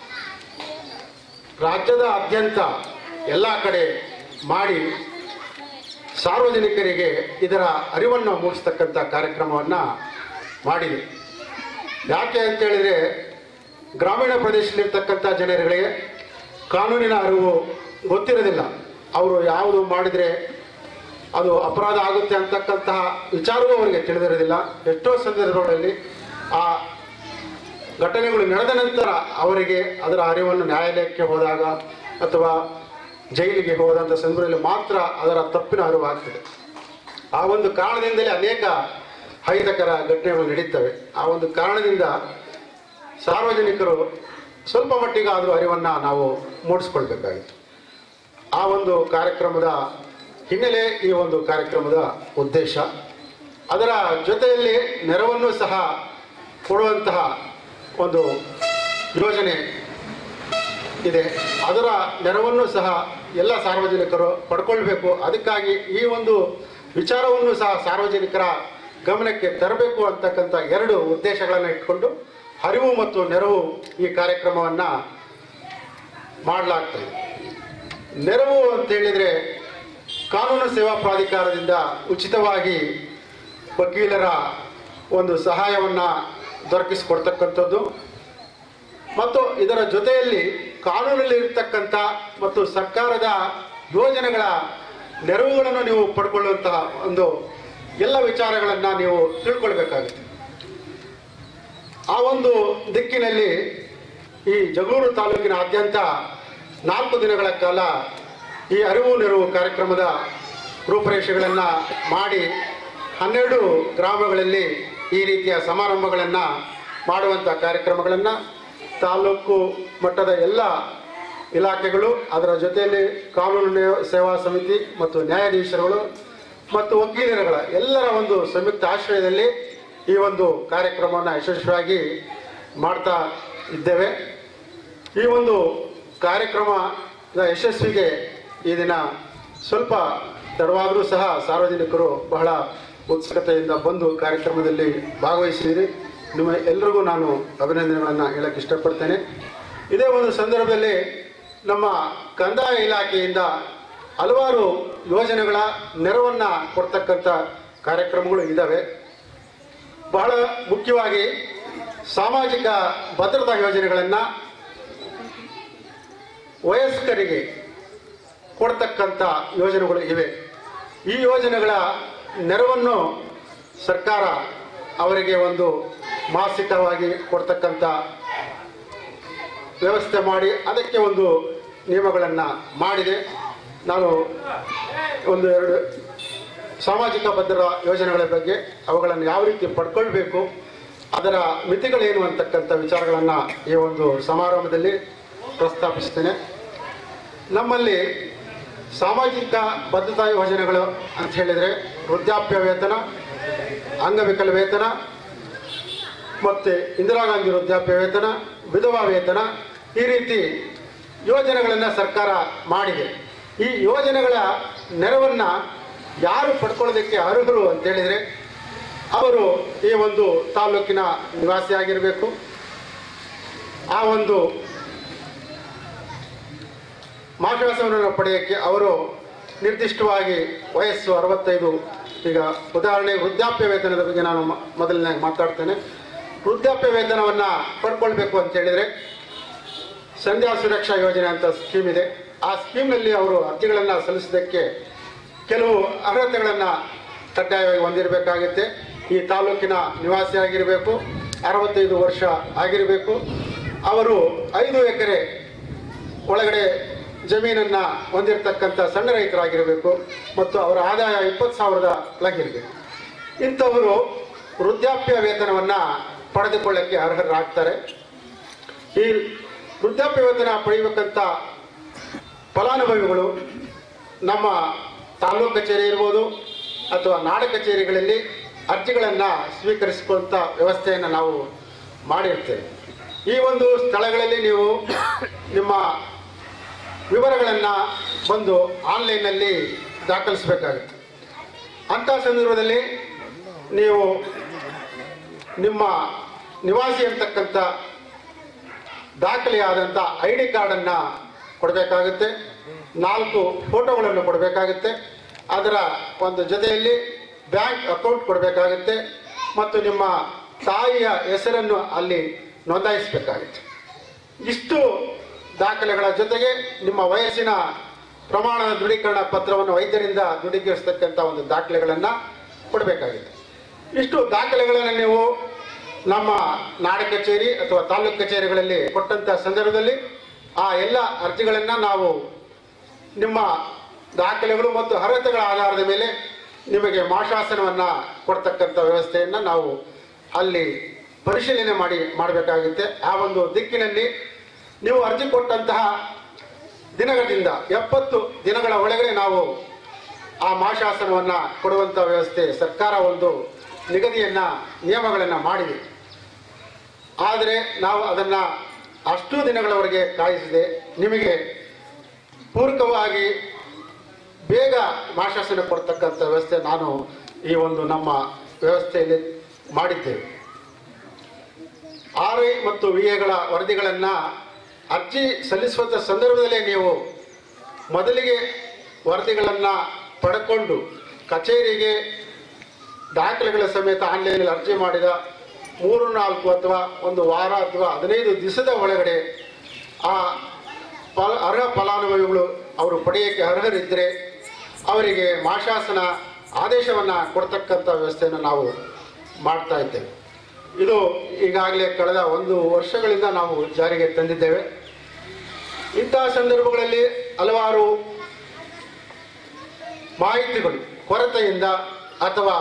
ರಾಜ್ಯದಾದ್ಯಂತ ಎಲ್ಲ ಕಡೆ ಮಾಡಿ ಸಾರ್ವಜನಿಕರಿಗೆ ಇದರ ಅರಿವನ್ನು ಮೂಡಿಸ್ತಕ್ಕಂಥ ಕಾರ್ಯಕ್ರಮವನ್ನು ಮಾಡಿದೆ ಯಾಕೆ ಅಂತೇಳಿದರೆ ಗ್ರಾಮೀಣ ಪ್ರದೇಶದಲ್ಲಿರ್ತಕ್ಕಂಥ ಜನರುಗಳಿಗೆ ಕಾನೂನಿನ ಅರಿವು ಗೊತ್ತಿರೋದಿಲ್ಲ ಅವರು ಯಾವುದು ಮಾಡಿದರೆ ಅದು ಅಪರಾಧ ಆಗುತ್ತೆ ಅಂತಕ್ಕಂತಹ ವಿಚಾರವೂ ಅವರಿಗೆ ತಿಳಿದಿರೋದಿಲ್ಲ ಎಷ್ಟೋ ಸಂದರ್ಭಗಳಲ್ಲಿ ಆ ಘಟನೆಗಳು ನಡೆದ ನಂತರ ಅವರಿಗೆ ಅದರ ಅರಿವನ್ನು ನ್ಯಾಯಾಲಯಕ್ಕೆ ಹೋದಾಗ ಅಥವಾ ಜೈಲಿಗೆ ಹೋದಂಥ ಸಂದರ್ಭದಲ್ಲಿ ಮಾತ್ರ ಅದರ ತಪ್ಪಿನ ಅರಿವು ಆಗ್ತದೆ ಆ ಒಂದು ಕಾರಣದಿಂದಲೇ ಅನೇಕ ಅಹಿತಕರ ಘಟನೆಗಳು ನಡೀತವೆ ಆ ಒಂದು ಕಾರಣದಿಂದ ಸಾರ್ವಜನಿಕರು ಸ್ವಲ್ಪ ಮಟ್ಟಿಗಾದರೂ ಅರಿವನ್ನು ನಾವು ಮೂಡಿಸ್ಕೊಳ್ಬೇಕಾಗಿತ್ತು ಆ ಒಂದು ಕಾರ್ಯಕ್ರಮದ ಹಿನ್ನೆಲೆ ಈ ಒಂದು ಕಾರ್ಯಕ್ರಮದ ಉದ್ದೇಶ ಅದರ ಜೊತೆಯಲ್ಲಿ ನೆರವನ್ನು ಸಹ ಕೊಡುವಂತಹ ಒಂದು ಯೋಜನೆ ಇದೆ ಅದರ ನೆರವನ್ನು ಸಹ ಎಲ್ಲ ಸಾರ್ವಜನಿಕರು ಪಡ್ಕೊಳ್ಬೇಕು ಅದಕ್ಕಾಗಿ ಈ ಒಂದು ವಿಚಾರವನ್ನು ಸಹ ಸಾರ್ವಜನಿಕರ ಗಮನಕ್ಕೆ ತರಬೇಕು ಅಂತಕ್ಕಂಥ ಎರಡು ಉದ್ದೇಶಗಳನ್ನು ಇಟ್ಕೊಂಡು ಅರಿವು ಮತ್ತು ನೆರವು ಈ ಕಾರ್ಯಕ್ರಮವನ್ನು ಮಾಡಲಾಗ್ತದೆ ನೆರವು ಅಂತ ಹೇಳಿದರೆ ಕಾನೂನು ಸೇವಾ ಪ್ರಾಧಿಕಾರದಿಂದ ಉಚಿತವಾಗಿ ವಕೀಲರ ಒಂದು ಸಹಾಯವನ್ನು ದೊರಕಿಸಿಕೊಡ್ತಕ್ಕಂಥದ್ದು ಮತ್ತು ಇದರ ಜೊತೆಯಲ್ಲಿ ಕಾನೂನಲ್ಲಿ ಇರ್ತಕ್ಕಂಥ ಮತ್ತು ಸರ್ಕಾರದ ಯೋಜನೆಗಳ ನೆರವುಗಳನ್ನು ನೀವು ಪಡ್ಕೊಳ್ಳುವಂತಹ ಒಂದು ಎಲ್ಲ ವಿಚಾರಗಳನ್ನು ನೀವು ತಿಳ್ಕೊಳ್ಬೇಕಾಗುತ್ತೆ ಆ ಒಂದು ದಿಕ್ಕಿನಲ್ಲಿ ಈ ಜಗಳೂರು ತಾಲೂಕಿನಾದ್ಯಂತ ನಾಲ್ಕು ದಿನಗಳ ಕಾಲ ಈ ಅರಿವು ನೆರವು ಕಾರ್ಯಕ್ರಮದ ರೂಪರೇಷೆಗಳನ್ನು ಮಾಡಿ ಹನ್ನೆರಡು ಗ್ರಾಮಗಳಲ್ಲಿ ಈ ರೀತಿಯ ಸಮಾರಂಭಗಳನ್ನು ಮಾಡುವಂಥ ಕಾರ್ಯಕ್ರಮಗಳನ್ನು ತಾಲೂಕು ಮಟ್ಟದ ಎಲ್ಲ ಇಲಾಖೆಗಳು ಅದರ ಜೊತೆಯಲ್ಲಿ ಕಾನೂನು ನ್ಯಾಯ ಸೇವಾ ಸಮಿತಿ ಮತ್ತು ನ್ಯಾಯಾಧೀಶರುಗಳು ಮತ್ತು ವಕೀಲರುಗಳ ಎಲ್ಲರ ಒಂದು ಸಂಯುಕ್ತ ಆಶ್ರಯದಲ್ಲಿ ಈ ಒಂದು ಕಾರ್ಯಕ್ರಮವನ್ನು ಯಶಸ್ವಿಯಾಗಿ ಮಾಡ್ತಾ ಇದ್ದೇವೆ ಈ ಒಂದು ಕಾರ್ಯಕ್ರಮದ ಯಶಸ್ವಿಗೆ ಈ ದಿನ ಸ್ವಲ್ಪ ತಡವಾದರೂ ಸಹ ಸಾರ್ವಜನಿಕರು ಬಹಳ ಉತ್ಸುಕತೆಯಿಂದ ಬಂದು ಕಾರ್ಯಕ್ರಮದಲ್ಲಿ ಭಾಗವಹಿಸಿದಿರಿ ನಿಮ್ಮ ಎಲ್ರಿಗೂ ನಾನು ಅಭಿನಂದನೆಗಳನ್ನು ಹೇಳಕ್ಕೆ ಇಷ್ಟಪಡ್ತೇನೆ ಇದೇ ಒಂದು ಸಂದರ್ಭದಲ್ಲಿ ನಮ್ಮ ಕಂದಾಯ ಇಲಾಖೆಯಿಂದ ಹಲವಾರು ಯೋಜನೆಗಳ ನೆರವನ್ನು ಕೊಡ್ತಕ್ಕಂಥ ಕಾರ್ಯಕ್ರಮಗಳು ಇದ್ದಾವೆ ಬಹಳ ಮುಖ್ಯವಾಗಿ ಸಾಮಾಜಿಕ ಭದ್ರತಾ ಯೋಜನೆಗಳನ್ನು ವಯಸ್ಕರಿಗೆ ಕೊಡ್ತಕ್ಕಂಥ ಯೋಜನೆಗಳು ಇವೆ ಈ ಯೋಜನೆಗಳ ನೆರವನ್ನು ಸರ್ಕಾರ ಅವರಿಗೆ ಒಂದು ಮಾಸಿಕವಾಗಿ ಕೊಡ್ತಕ್ಕಂಥ ವ್ಯವಸ್ಥೆ ಮಾಡಿ ಅದಕ್ಕೆ ಒಂದು ನಿಯಮಗಳನ್ನು ಮಾಡಿದೆ ನಾನು ಒಂದು ಎರಡು ಸಾಮಾಜಿಕ ಭದ್ರತಾ ಯೋಜನೆಗಳ ಬಗ್ಗೆ ಅವುಗಳನ್ನು ಯಾವ ರೀತಿ ಪಡ್ಕೊಳ್ಬೇಕು ಅದರ ಮಿತಿಗಳೇನು ಅಂತಕ್ಕಂಥ ವಿಚಾರಗಳನ್ನು ಈ ಒಂದು ಸಮಾರಂಭದಲ್ಲಿ ಪ್ರಸ್ತಾಪಿಸ್ತೇನೆ ನಮ್ಮಲ್ಲಿ ಸಾಮಾಜಿಕ ಭದ್ರತಾ ಯೋಜನೆಗಳು ಅಂತ ಹೇಳಿದರೆ ವೃದ್ಧಾಪ್ಯ ವೇತನ ಅಂಗವಿಕಲ ವೇತನ ಮತ್ತು ಇಂದಿರಾ ಗಾಂಧಿ ವೃದ್ಧಾಪ್ಯ ವೇತನ ವಿಧವಾ ವೇತನ ಈ ರೀತಿ ಯೋಜನೆಗಳನ್ನು ಸರ್ಕಾರ ಮಾಡಿದೆ ಈ ಯೋಜನೆಗಳ ನೆರವನ್ನು ಯಾರು ಪಡ್ಕೊಳ್ಳೋದಕ್ಕೆ ಅರ್ಹರು ಅಂತೇಳಿದರೆ ಅವರು ಈ ಒಂದು ತಾಲೂಕಿನ ನಿವಾಸಿಯಾಗಿರಬೇಕು ಆ ಒಂದು ಮಾಶಾಸನವನ್ನು ಪಡೆಯೋಕ್ಕೆ ಅವರು ನಿರ್ದಿಷ್ಟವಾಗಿ ವಯಸ್ಸು ಅರವತ್ತೈದು ಈಗ ಉದಾಹರಣೆ ವೃದ್ಧಾಪ್ಯ ವೇತನದ ಬಗ್ಗೆ ನಾನು ಮ- ಮೊದಲನೇ ಮಾತಾಡ್ತೇನೆ ವೃದ್ಧಾಪ್ಯ ವೇತನವನ್ನು ಪಡ್ಕೊಳ್ಬೇಕು ಅಂತ ಹೇಳಿದರೆ ಸಂಧ್ಯಾ ಸುರಕ್ಷಾ ಯೋಜನೆ ಅಂತ ಸ್ಕೀಮ್ ಇದೆ ಆ ಸ್ಕೀಮ್ನಲ್ಲಿ ಅವರು ಅರ್ಜಿಗಳನ್ನು ಸಲ್ಲಿಸೋದಕ್ಕೆ ಕೆಲವು ಅರ್ಹತೆಗಳನ್ನು ಕಡ್ಡಾಯವಾಗಿ ಹೊಂದಿರಬೇಕಾಗುತ್ತೆ ಈ ತಾಲೂಕಿನ ನಿವಾಸಿಯಾಗಿರಬೇಕು ಅರವತ್ತೈದು ವರ್ಷ ಆಗಿರಬೇಕು ಅವರು ಐದು ಎಕರೆ ಒಳಗಡೆ ಜಮೀನನ್ನು ಹೊಂದಿರತಕ್ಕಂಥ ಸಣ್ಣ ರೈತರಾಗಿರಬೇಕು ಮತ್ತು ಅವರ ಆದಾಯ ಇಪ್ಪತ್ತು ಸಾವಿರದ ಒಳಗಿರಬೇಕು ಇಂಥವರು ವೃದ್ಧಾಪ್ಯ ವೇತನವನ್ನು ಪಡೆದುಕೊಳ್ಳಕ್ಕೆ ಅರ್ಹರಾಗ್ತಾರೆ ಈ ವೃದ್ಧಾಪ್ಯ ವೇತನ ಪಡೆಯಬೇಕಂತ ಫಲಾನುಭವಿಗಳು ನಮ್ಮ ತಾಲೂಕು ಕಚೇರಿ ಇರ್ಬೋದು ಅಥವಾ ನಾಡ ಕಚೇರಿಗಳಲ್ಲಿ ಅರ್ಜಿಗಳನ್ನು ಸ್ವೀಕರಿಸಿಕೊಳ್ಳುವಂಥ ವ್ಯವಸ್ಥೆಯನ್ನು ನಾವು ಮಾಡಿರ್ತೇವೆ ಈ ಒಂದು ಸ್ಥಳಗಳಲ್ಲಿ ನೀವು ನಿಮ್ಮ ವಿವರಗಳನ್ನು ಬಂದು ಆನ್ಲೈನಲ್ಲಿ ದಾಖಲಿಸಬೇಕಾಗುತ್ತೆ ಅಂಥ ಸಂದರ್ಭದಲ್ಲಿ ನೀವು ನಿಮ್ಮ ನಿವಾಸಿ ಅಂತಕ್ಕಂಥ ದಾಖಲೆಯಾದಂಥ ಐ ಡಿ ಕಾರ್ಡನ್ನು ಕೊಡಬೇಕಾಗುತ್ತೆ ನಾಲ್ಕು ಫೋಟೋಗಳನ್ನು ಕೊಡಬೇಕಾಗುತ್ತೆ ಅದರ ಒಂದು ಜೊತೆಯಲ್ಲಿ ಬ್ಯಾಂಕ್ ಅಕೌಂಟ್ ಕೊಡಬೇಕಾಗುತ್ತೆ ಮತ್ತು ನಿಮ್ಮ ತಾಯಿಯ ಹೆಸರನ್ನು ಅಲ್ಲಿ ನೋಂದಾಯಿಸಬೇಕಾಗುತ್ತೆ ಇಷ್ಟು ದಾಖಲೆಗಳ ಜೊತೆಗೆ ನಿಮ್ಮ ವಯಸ್ಸಿನ ಪ್ರಮಾಣದ ದೃಢೀಕರಣ ಪತ್ರವನ್ನು ವೈದ್ಯರಿಂದ ದೃಢೀಕರಿಸತಕ್ಕಂಥ ಒಂದು ದಾಖಲೆಗಳನ್ನು ಕೊಡಬೇಕಾಗಿದೆ ಇಷ್ಟು ದಾಖಲೆಗಳನ್ನು ನೀವು ನಮ್ಮ ನಾಡ ಕಚೇರಿ ಅಥವಾ ತಾಲೂಕು ಕಚೇರಿಗಳಲ್ಲಿ ಕೊಟ್ಟಂಥ ಸಂದರ್ಭದಲ್ಲಿ ಆ ಎಲ್ಲ ಅರ್ಜಿಗಳನ್ನು ನಾವು ನಿಮ್ಮ ದಾಖಲೆಗಳು ಮತ್ತು ಅರ್ಹತೆಗಳ ಆಧಾರದ ಮೇಲೆ ನಿಮಗೆ ಮಾಶಾಸನವನ್ನು ಕೊಡ್ತಕ್ಕಂಥ ವ್ಯವಸ್ಥೆಯನ್ನು ನಾವು ಅಲ್ಲಿ ಪರಿಶೀಲನೆ ಮಾಡಿ ಮಾಡಬೇಕಾಗುತ್ತೆ ಆ ಒಂದು ದಿಕ್ಕಿನಲ್ಲಿ ನೀವು ಅರ್ಜಿ ಕೊಟ್ಟಂತಹ ದಿನಗಳಿಂದ ಎಪ್ಪತ್ತು ದಿನಗಳ ಒಳಗಡೆ ನಾವು ಆ ಮಾಶಾಸನವನ್ನು ಕೊಡುವಂಥ ವ್ಯವಸ್ಥೆ ಸರ್ಕಾರ ಒಂದು ನಿಗದಿಯನ್ನು ನಿಯಮಗಳನ್ನು ಮಾಡಿದೆ ಆದರೆ ನಾವು ಅದನ್ನು ಅಷ್ಟು ದಿನಗಳವರೆಗೆ ಕಾಯಿಸಿದೆ ನಿಮಗೆ ಪೂರಕವಾಗಿ ಬೇಗ ಮಾಶಾಸನ ಕೊಡ್ತಕ್ಕಂಥ ವ್ಯವಸ್ಥೆ ನಾನು ಈ ಒಂದು ನಮ್ಮ ವ್ಯವಸ್ಥೆಯಲ್ಲಿ ಮಾಡಿದ್ದೇವೆ ಆರ್ ಐ ಮತ್ತು ವಿ ಎಗಳ ವರದಿಗಳನ್ನು ಅರ್ಜಿ ಸಲ್ಲಿಸುವಂಥ ಸಂದರ್ಭದಲ್ಲೇ ನೀವು ಮೊದಲಿಗೆ ವರದಿಗಳನ್ನು ಪಡ್ಕೊಂಡು ಕಚೇರಿಗೆ ದಾಖಲೆಗಳ ಸಮೇತ ಆನ್ಲೈನಲ್ಲಿ ಅರ್ಜಿ ಮಾಡಿದ ಮೂರು ನಾಲ್ಕು ಅಥವಾ ಒಂದು ವಾರ ಅಥವಾ ಹದಿನೈದು ದಿವಸದ ಒಳಗಡೆ ಆ ಫಲ ಅರ್ಹ ಫಲಾನುಭವಿಗಳು ಅವರು ಪಡೆಯೋಕ್ಕೆ ಅರ್ಹರಿದ್ದರೆ ಅವರಿಗೆ ಮಾಶಾಸನ ಆದೇಶವನ್ನು ಕೊಡ್ತಕ್ಕಂಥ ವ್ಯವಸ್ಥೆಯನ್ನು ನಾವು ಮಾಡ್ತಾ ಇದ್ದೇವೆ ಇದು ಈಗಾಗಲೇ ಕಳೆದ ಒಂದು ವರ್ಷಗಳಿಂದ ನಾವು ಜಾರಿಗೆ ತಂದಿದ್ದೇವೆ ಇಂತಹ ಸಂದರ್ಭಗಳಲ್ಲಿ ಹಲವಾರು ಮಾಹಿತಿಗಳು ಕೊರತೆಯಿಂದ ಅಥವಾ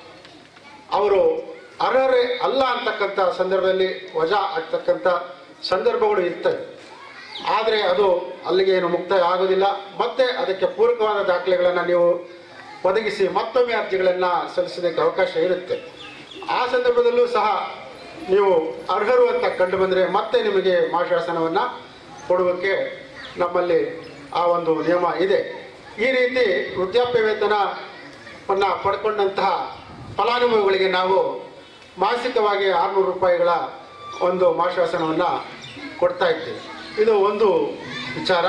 ಅವರು ಅರ್ಹರೇ ಅಲ್ಲ ಅಂತಕ್ಕಂಥ ಸಂದರ್ಭದಲ್ಲಿ ವಜಾ ಆಗ್ತಕ್ಕಂಥ ಸಂದರ್ಭಗಳು ಇರ್ತವೆ ಆದರೆ ಅದು ಅಲ್ಲಿಗೆ ಏನು ಮುಕ್ತಾಯ ಆಗೋದಿಲ್ಲ ಮತ್ತೆ ಅದಕ್ಕೆ ಪೂರಕವಾದ ದಾಖಲೆಗಳನ್ನು ನೀವು ಒದಗಿಸಿ ಮತ್ತೊಮ್ಮೆ ಅರ್ಜಿಗಳನ್ನು ಸಲ್ಲಿಸೋದಕ್ಕೆ ಅವಕಾಶ ಇರುತ್ತೆ ಆ ಸಂದರ್ಭದಲ್ಲೂ ಸಹ ನೀವು ಅರ್ಹರು ಅಂತ ಕಂಡು ಬಂದರೆ ಮತ್ತೆ ನಿಮಗೆ ಮಾಶಾಸನವನ್ನು ಕೊಡುವುದಕ್ಕೆ ನಮ್ಮಲ್ಲಿ ಆ ಒಂದು ನಿಯಮ ಇದೆ ಈ ರೀತಿ ವೃದ್ಧಾಪ್ಯ ವೇತನವನ್ನು ಪಡ್ಕೊಂಡಂತಹ ಫಲಾನುಭವಿಗಳಿಗೆ ನಾವು ಮಾಸಿಕವಾಗಿ ಆರುನೂರು ರೂಪಾಯಿಗಳ ಒಂದು ಮಾಶಾಸನವನ್ನು ಕೊಡ್ತಾ ಇದ್ದೀವಿ ಇದು ಒಂದು ವಿಚಾರ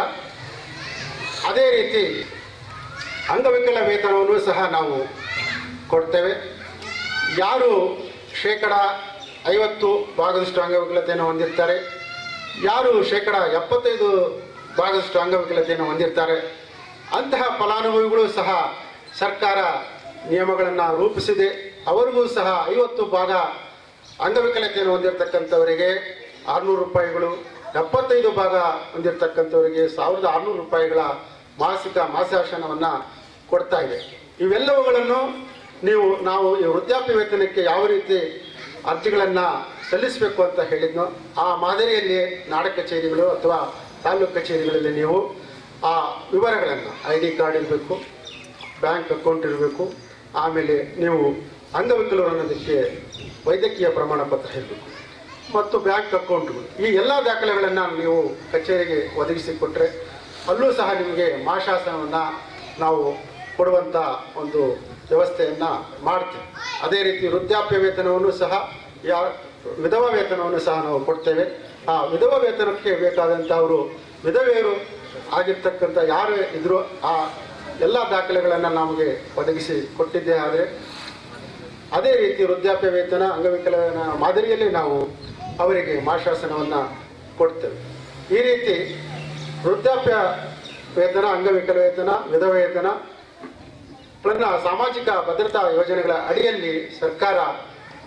ಅದೇ ರೀತಿ ಅಂಗವಿಕಲ ವೇತನವನ್ನು ಸಹ ನಾವು ಕೊಡ್ತೇವೆ ಯಾರು ಶೇಕಡ ಐವತ್ತು ಭಾಗದಷ್ಟು ಅಂಗವಿಕಲತೆಯನ್ನು ಹೊಂದಿರ್ತಾರೆ ಯಾರು ಶೇಕಡ ಎಪ್ಪತ್ತೈದು ಭಾಗದಷ್ಟು ಅಂಗವಿಕಲತೆಯನ್ನು ಹೊಂದಿರ್ತಾರೆ ಅಂತಹ ಫಲಾನುಭವಿಗಳು ಸಹ ಸರ್ಕಾರ ನಿಯಮಗಳನ್ನು ರೂಪಿಸಿದೆ ಅವರಿಗೂ ಸಹ ಐವತ್ತು ಭಾಗ ಅಂಗವಿಕಲತೆಯನ್ನು ಹೊಂದಿರತಕ್ಕಂಥವರಿಗೆ ಆರುನೂರು ರೂಪಾಯಿಗಳು ಎಪ್ಪತ್ತೈದು ಭಾಗ ಹೊಂದಿರತಕ್ಕಂಥವರಿಗೆ ಸಾವಿರದ ಆರುನೂರು ರೂಪಾಯಿಗಳ ಮಾಸಿಕ ಮಾಸಾಶನವನ್ನು ಕೊಡ್ತಾ ಇದೆ ಇವೆಲ್ಲವುಗಳನ್ನು ನೀವು ನಾವು ಈ ವೃದ್ಧಾಪ್ಯ ವೇತನಕ್ಕೆ ಯಾವ ರೀತಿ ಅರ್ಜಿಗಳನ್ನು ಸಲ್ಲಿಸಬೇಕು ಅಂತ ಹೇಳಿದ್ನೋ ಆ ಮಾದರಿಯಲ್ಲಿ ನಾಡ ಕಚೇರಿಗಳು ಅಥವಾ ತಾಲೂಕು ಕಚೇರಿಗಳಲ್ಲಿ ನೀವು ಆ ವಿವರಗಳನ್ನು ಐ ಡಿ ಕಾರ್ಡ್ ಇರಬೇಕು ಬ್ಯಾಂಕ್ ಅಕೌಂಟ್ ಇರಬೇಕು ಆಮೇಲೆ ನೀವು ಅಂಗವಿಕಲರು ಅನ್ನೋದಕ್ಕೆ ವೈದ್ಯಕೀಯ ಪ್ರಮಾಣ ಪತ್ರ ಇರಬೇಕು ಮತ್ತು ಬ್ಯಾಂಕ್ ಅಕೌಂಟ್ಗಳು ಈ ಎಲ್ಲ ದಾಖಲೆಗಳನ್ನು ನೀವು ಕಚೇರಿಗೆ ಒದಗಿಸಿಕೊಟ್ರೆ ಅಲ್ಲೂ ಸಹ ನಿಮಗೆ ಮಾಶಾಸನವನ್ನು ನಾವು ಕೊಡುವಂಥ ಒಂದು ವ್ಯವಸ್ಥೆಯನ್ನು ಮಾಡ್ತೀವಿ ಅದೇ ರೀತಿ ವೃದ್ಧಾಪ್ಯ ವೇತನವನ್ನು ಸಹ ಯಾ ವಿಧವಾ ವೇತನವನ್ನು ಸಹ ನಾವು ಕೊಡ್ತೇವೆ ಆ ವಿಧವಾ ವೇತನಕ್ಕೆ ಬೇಕಾದಂಥ ಅವರು ವಿಧವೆಯರು ಆಗಿರ್ತಕ್ಕಂಥ ಯಾರು ಇದ್ರೂ ಆ ಎಲ್ಲ ದಾಖಲೆಗಳನ್ನು ನಮಗೆ ಒದಗಿಸಿ ಕೊಟ್ಟಿದ್ದೇ ಆದರೆ ಅದೇ ರೀತಿ ವೃದ್ಧಾಪ್ಯ ವೇತನ ಅಂಗವಿಕಲನ ಮಾದರಿಯಲ್ಲಿ ನಾವು ಅವರಿಗೆ ಮಾಶಾಸನವನ್ನು ಕೊಡ್ತೇವೆ ಈ ರೀತಿ ವೃದ್ಧಾಪ್ಯ ವೇತನ ಅಂಗವಿಕಲ ವೇತನ ವಿಧವ ವೇತನ ಪ್ಲನ್ನ ಸಾಮಾಜಿಕ ಭದ್ರತಾ ಯೋಜನೆಗಳ ಅಡಿಯಲ್ಲಿ ಸರ್ಕಾರ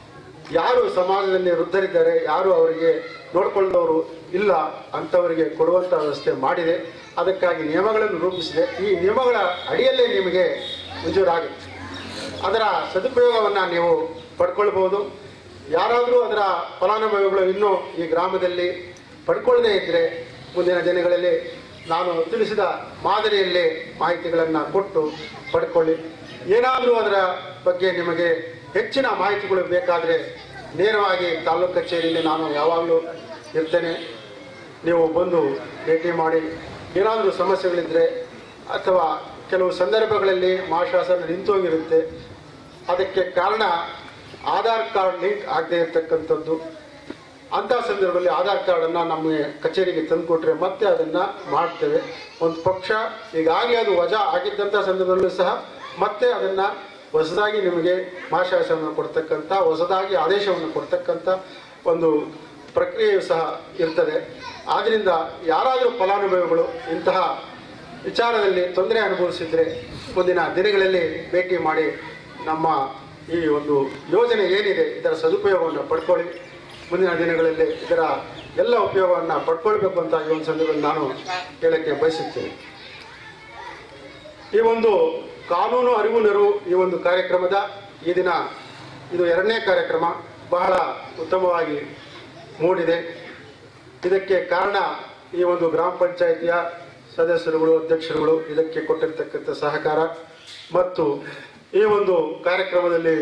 ಯಾರು ಸಮಾಜದಲ್ಲಿ ವೃದ್ಧರಿದ್ದಾರೆ ಯಾರು ಅವರಿಗೆ ನೋಡ್ಕೊಳ್ಳೋರು ಇಲ್ಲ ಅಂಥವರಿಗೆ ಕೊಡುವಂಥ ವ್ಯವಸ್ಥೆ ಮಾಡಿದೆ ಅದಕ್ಕಾಗಿ ನಿಯಮಗಳನ್ನು ರೂಪಿಸಿದೆ ಈ ನಿಯಮಗಳ ಅಡಿಯಲ್ಲೇ ನಿಮಗೆ ಮಂಜೂರಾಗುತ್ತೆ ಅದರ ಸದುಪಯೋಗವನ್ನು ನೀವು ಪಡ್ಕೊಳ್ಬೋದು ಯಾರಾದರೂ ಅದರ ಫಲಾನುಭವಿಗಳು ಇನ್ನೂ ಈ ಗ್ರಾಮದಲ್ಲಿ ಪಡ್ಕೊಳ್ಳದೇ ಇದ್ದರೆ ಮುಂದಿನ ದಿನಗಳಲ್ಲಿ ನಾನು ತಿಳಿಸಿದ ಮಾದರಿಯಲ್ಲೇ ಮಾಹಿತಿಗಳನ್ನು ಕೊಟ್ಟು ಪಡ್ಕೊಳ್ಳಿ ಏನಾದರೂ ಅದರ ಬಗ್ಗೆ ನಿಮಗೆ ಹೆಚ್ಚಿನ ಮಾಹಿತಿಗಳು ಬೇಕಾದರೆ ನೇರವಾಗಿ ತಾಲೂಕು ಕಚೇರಿಯಲ್ಲಿ ನಾನು ಯಾವಾಗಲೂ ಇರ್ತೇನೆ ನೀವು ಬಂದು ಭೇಟಿ ಮಾಡಿ ಏನಾದರೂ ಸಮಸ್ಯೆಗಳಿದ್ದರೆ ಅಥವಾ ಕೆಲವು ಸಂದರ್ಭಗಳಲ್ಲಿ ಮಹಾಶಾಸನ ನಿಂತೋಗಿರುತ್ತೆ ಅದಕ್ಕೆ ಕಾರಣ ಆಧಾರ್ ಕಾರ್ಡ್ ಲಿಂಕ್ ಆಗದೆ ಇರತಕ್ಕಂಥದ್ದು ಅಂಥ ಸಂದರ್ಭದಲ್ಲಿ ಆಧಾರ್ ಕಾರ್ಡನ್ನು ನಮಗೆ ಕಚೇರಿಗೆ ತಂದುಕೊಟ್ರೆ ಮತ್ತೆ ಅದನ್ನು ಮಾಡ್ತೇವೆ ಒಂದು ಪಕ್ಷ ಈಗಾಗಲೇ ಅದು ವಜಾ ಆಗಿದ್ದಂಥ ಸಂದರ್ಭದಲ್ಲೂ ಸಹ ಮತ್ತೆ ಅದನ್ನು ಹೊಸದಾಗಿ ನಿಮಗೆ ಮಹಾಶಾಸನವನ್ನು ಕೊಡ್ತಕ್ಕಂಥ ಹೊಸದಾಗಿ ಆದೇಶವನ್ನು ಕೊಡ್ತಕ್ಕಂಥ ಒಂದು ಪ್ರಕ್ರಿಯೆಯು ಸಹ ಇರ್ತದೆ ಆದ್ದರಿಂದ ಯಾರಾದರೂ ಫಲಾನುಭವಿಗಳು ಇಂತಹ ವಿಚಾರದಲ್ಲಿ ತೊಂದರೆ ಅನುಭವಿಸಿದರೆ ಮುಂದಿನ ದಿನಗಳಲ್ಲಿ ಭೇಟಿ ಮಾಡಿ ನಮ್ಮ ಈ ಒಂದು ಯೋಜನೆ ಏನಿದೆ ಇದರ ಸದುಪಯೋಗವನ್ನು ಪಡ್ಕೊಳ್ಳಿ ಮುಂದಿನ ದಿನಗಳಲ್ಲಿ ಇದರ ಎಲ್ಲ ಉಪಯೋಗವನ್ನು ಪಡ್ಕೊಳ್ಬೇಕು ಅಂತ ಈ ಒಂದು ಸಂದರ್ಭದಲ್ಲಿ ನಾನು ಹೇಳಕ್ಕೆ ಬಯಸುತ್ತೇನೆ ಈ ಒಂದು ಕಾನೂನು ಅರಿವು ನೆರವು ಈ ಒಂದು ಕಾರ್ಯಕ್ರಮದ ಈ ದಿನ ಇದು ಎರಡನೇ ಕಾರ್ಯಕ್ರಮ ಬಹಳ ಉತ್ತಮವಾಗಿ ಮೂಡಿದೆ ಇದಕ್ಕೆ ಕಾರಣ ಈ ಒಂದು ಗ್ರಾಮ ಪಂಚಾಯಿತಿಯ ಸದಸ್ಯರುಗಳು ಅಧ್ಯಕ್ಷರುಗಳು ಇದಕ್ಕೆ ಕೊಟ್ಟಿರ್ತಕ್ಕಂಥ ಸಹಕಾರ ಮತ್ತು ಈ ಒಂದು ಕಾರ್ಯಕ್ರಮದಲ್ಲಿ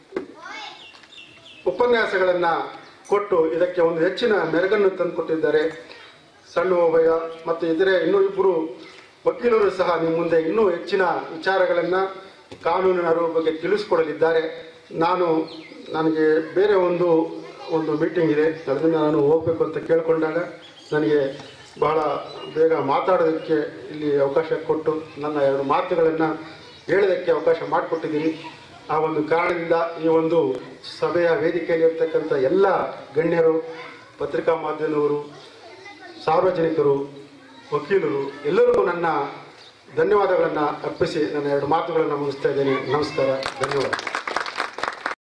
ಉಪನ್ಯಾಸಗಳನ್ನು ಕೊಟ್ಟು ಇದಕ್ಕೆ ಒಂದು ಹೆಚ್ಚಿನ ಮೆರುಗನ್ನು ತಂದುಕೊಟ್ಟಿದ್ದಾರೆ ಸಣ್ಣ ಓಬಯ್ಯ ಮತ್ತು ಇದರೇ ಇನ್ನೂ ಇಬ್ಬರು ವಕೀಲರು ಸಹ ನಿಮ್ಮ ಮುಂದೆ ಇನ್ನೂ ಹೆಚ್ಚಿನ ವಿಚಾರಗಳನ್ನು ಕಾನೂನಿನ ಅರಿವು ಬಗ್ಗೆ ತಿಳಿಸ್ಕೊಡಲಿದ್ದಾರೆ ನಾನು ನನಗೆ ಬೇರೆ ಒಂದು ಒಂದು ಮೀಟಿಂಗ್ ಇದೆ ಅದರಿಂದ ನಾನು ಹೋಗಬೇಕು ಅಂತ ಕೇಳಿಕೊಂಡಾಗ ನನಗೆ ಬಹಳ ಬೇಗ ಮಾತಾಡೋದಕ್ಕೆ ಇಲ್ಲಿ ಅವಕಾಶ ಕೊಟ್ಟು ನನ್ನ ಎರಡು ಮಾತುಗಳನ್ನು ಹೇಳೋದಕ್ಕೆ ಅವಕಾಶ ಮಾಡಿಕೊಟ್ಟಿದ್ದೀನಿ ಆ ಒಂದು ಕಾರಣದಿಂದ ಈ ಒಂದು ಸಭೆಯ ವೇದಿಕೆಯಲ್ಲಿ ಇರ್ತಕ್ಕಂಥ ಎಲ್ಲ ಗಣ್ಯರು ಪತ್ರಿಕಾ ಮಾಧ್ಯಮದವರು ಸಾರ್ವಜನಿಕರು ವಕೀಲರು ಎಲ್ಲರಿಗೂ ನನ್ನ ಧನ್ಯವಾದಗಳನ್ನು ಅರ್ಪಿಸಿ ನನ್ನ ಎರಡು ಮಾತುಗಳನ್ನು ಮುಗಿಸ್ತಾ ಇದ್ದೇನೆ ನಮಸ್ಕಾರ ಧನ್ಯವಾದ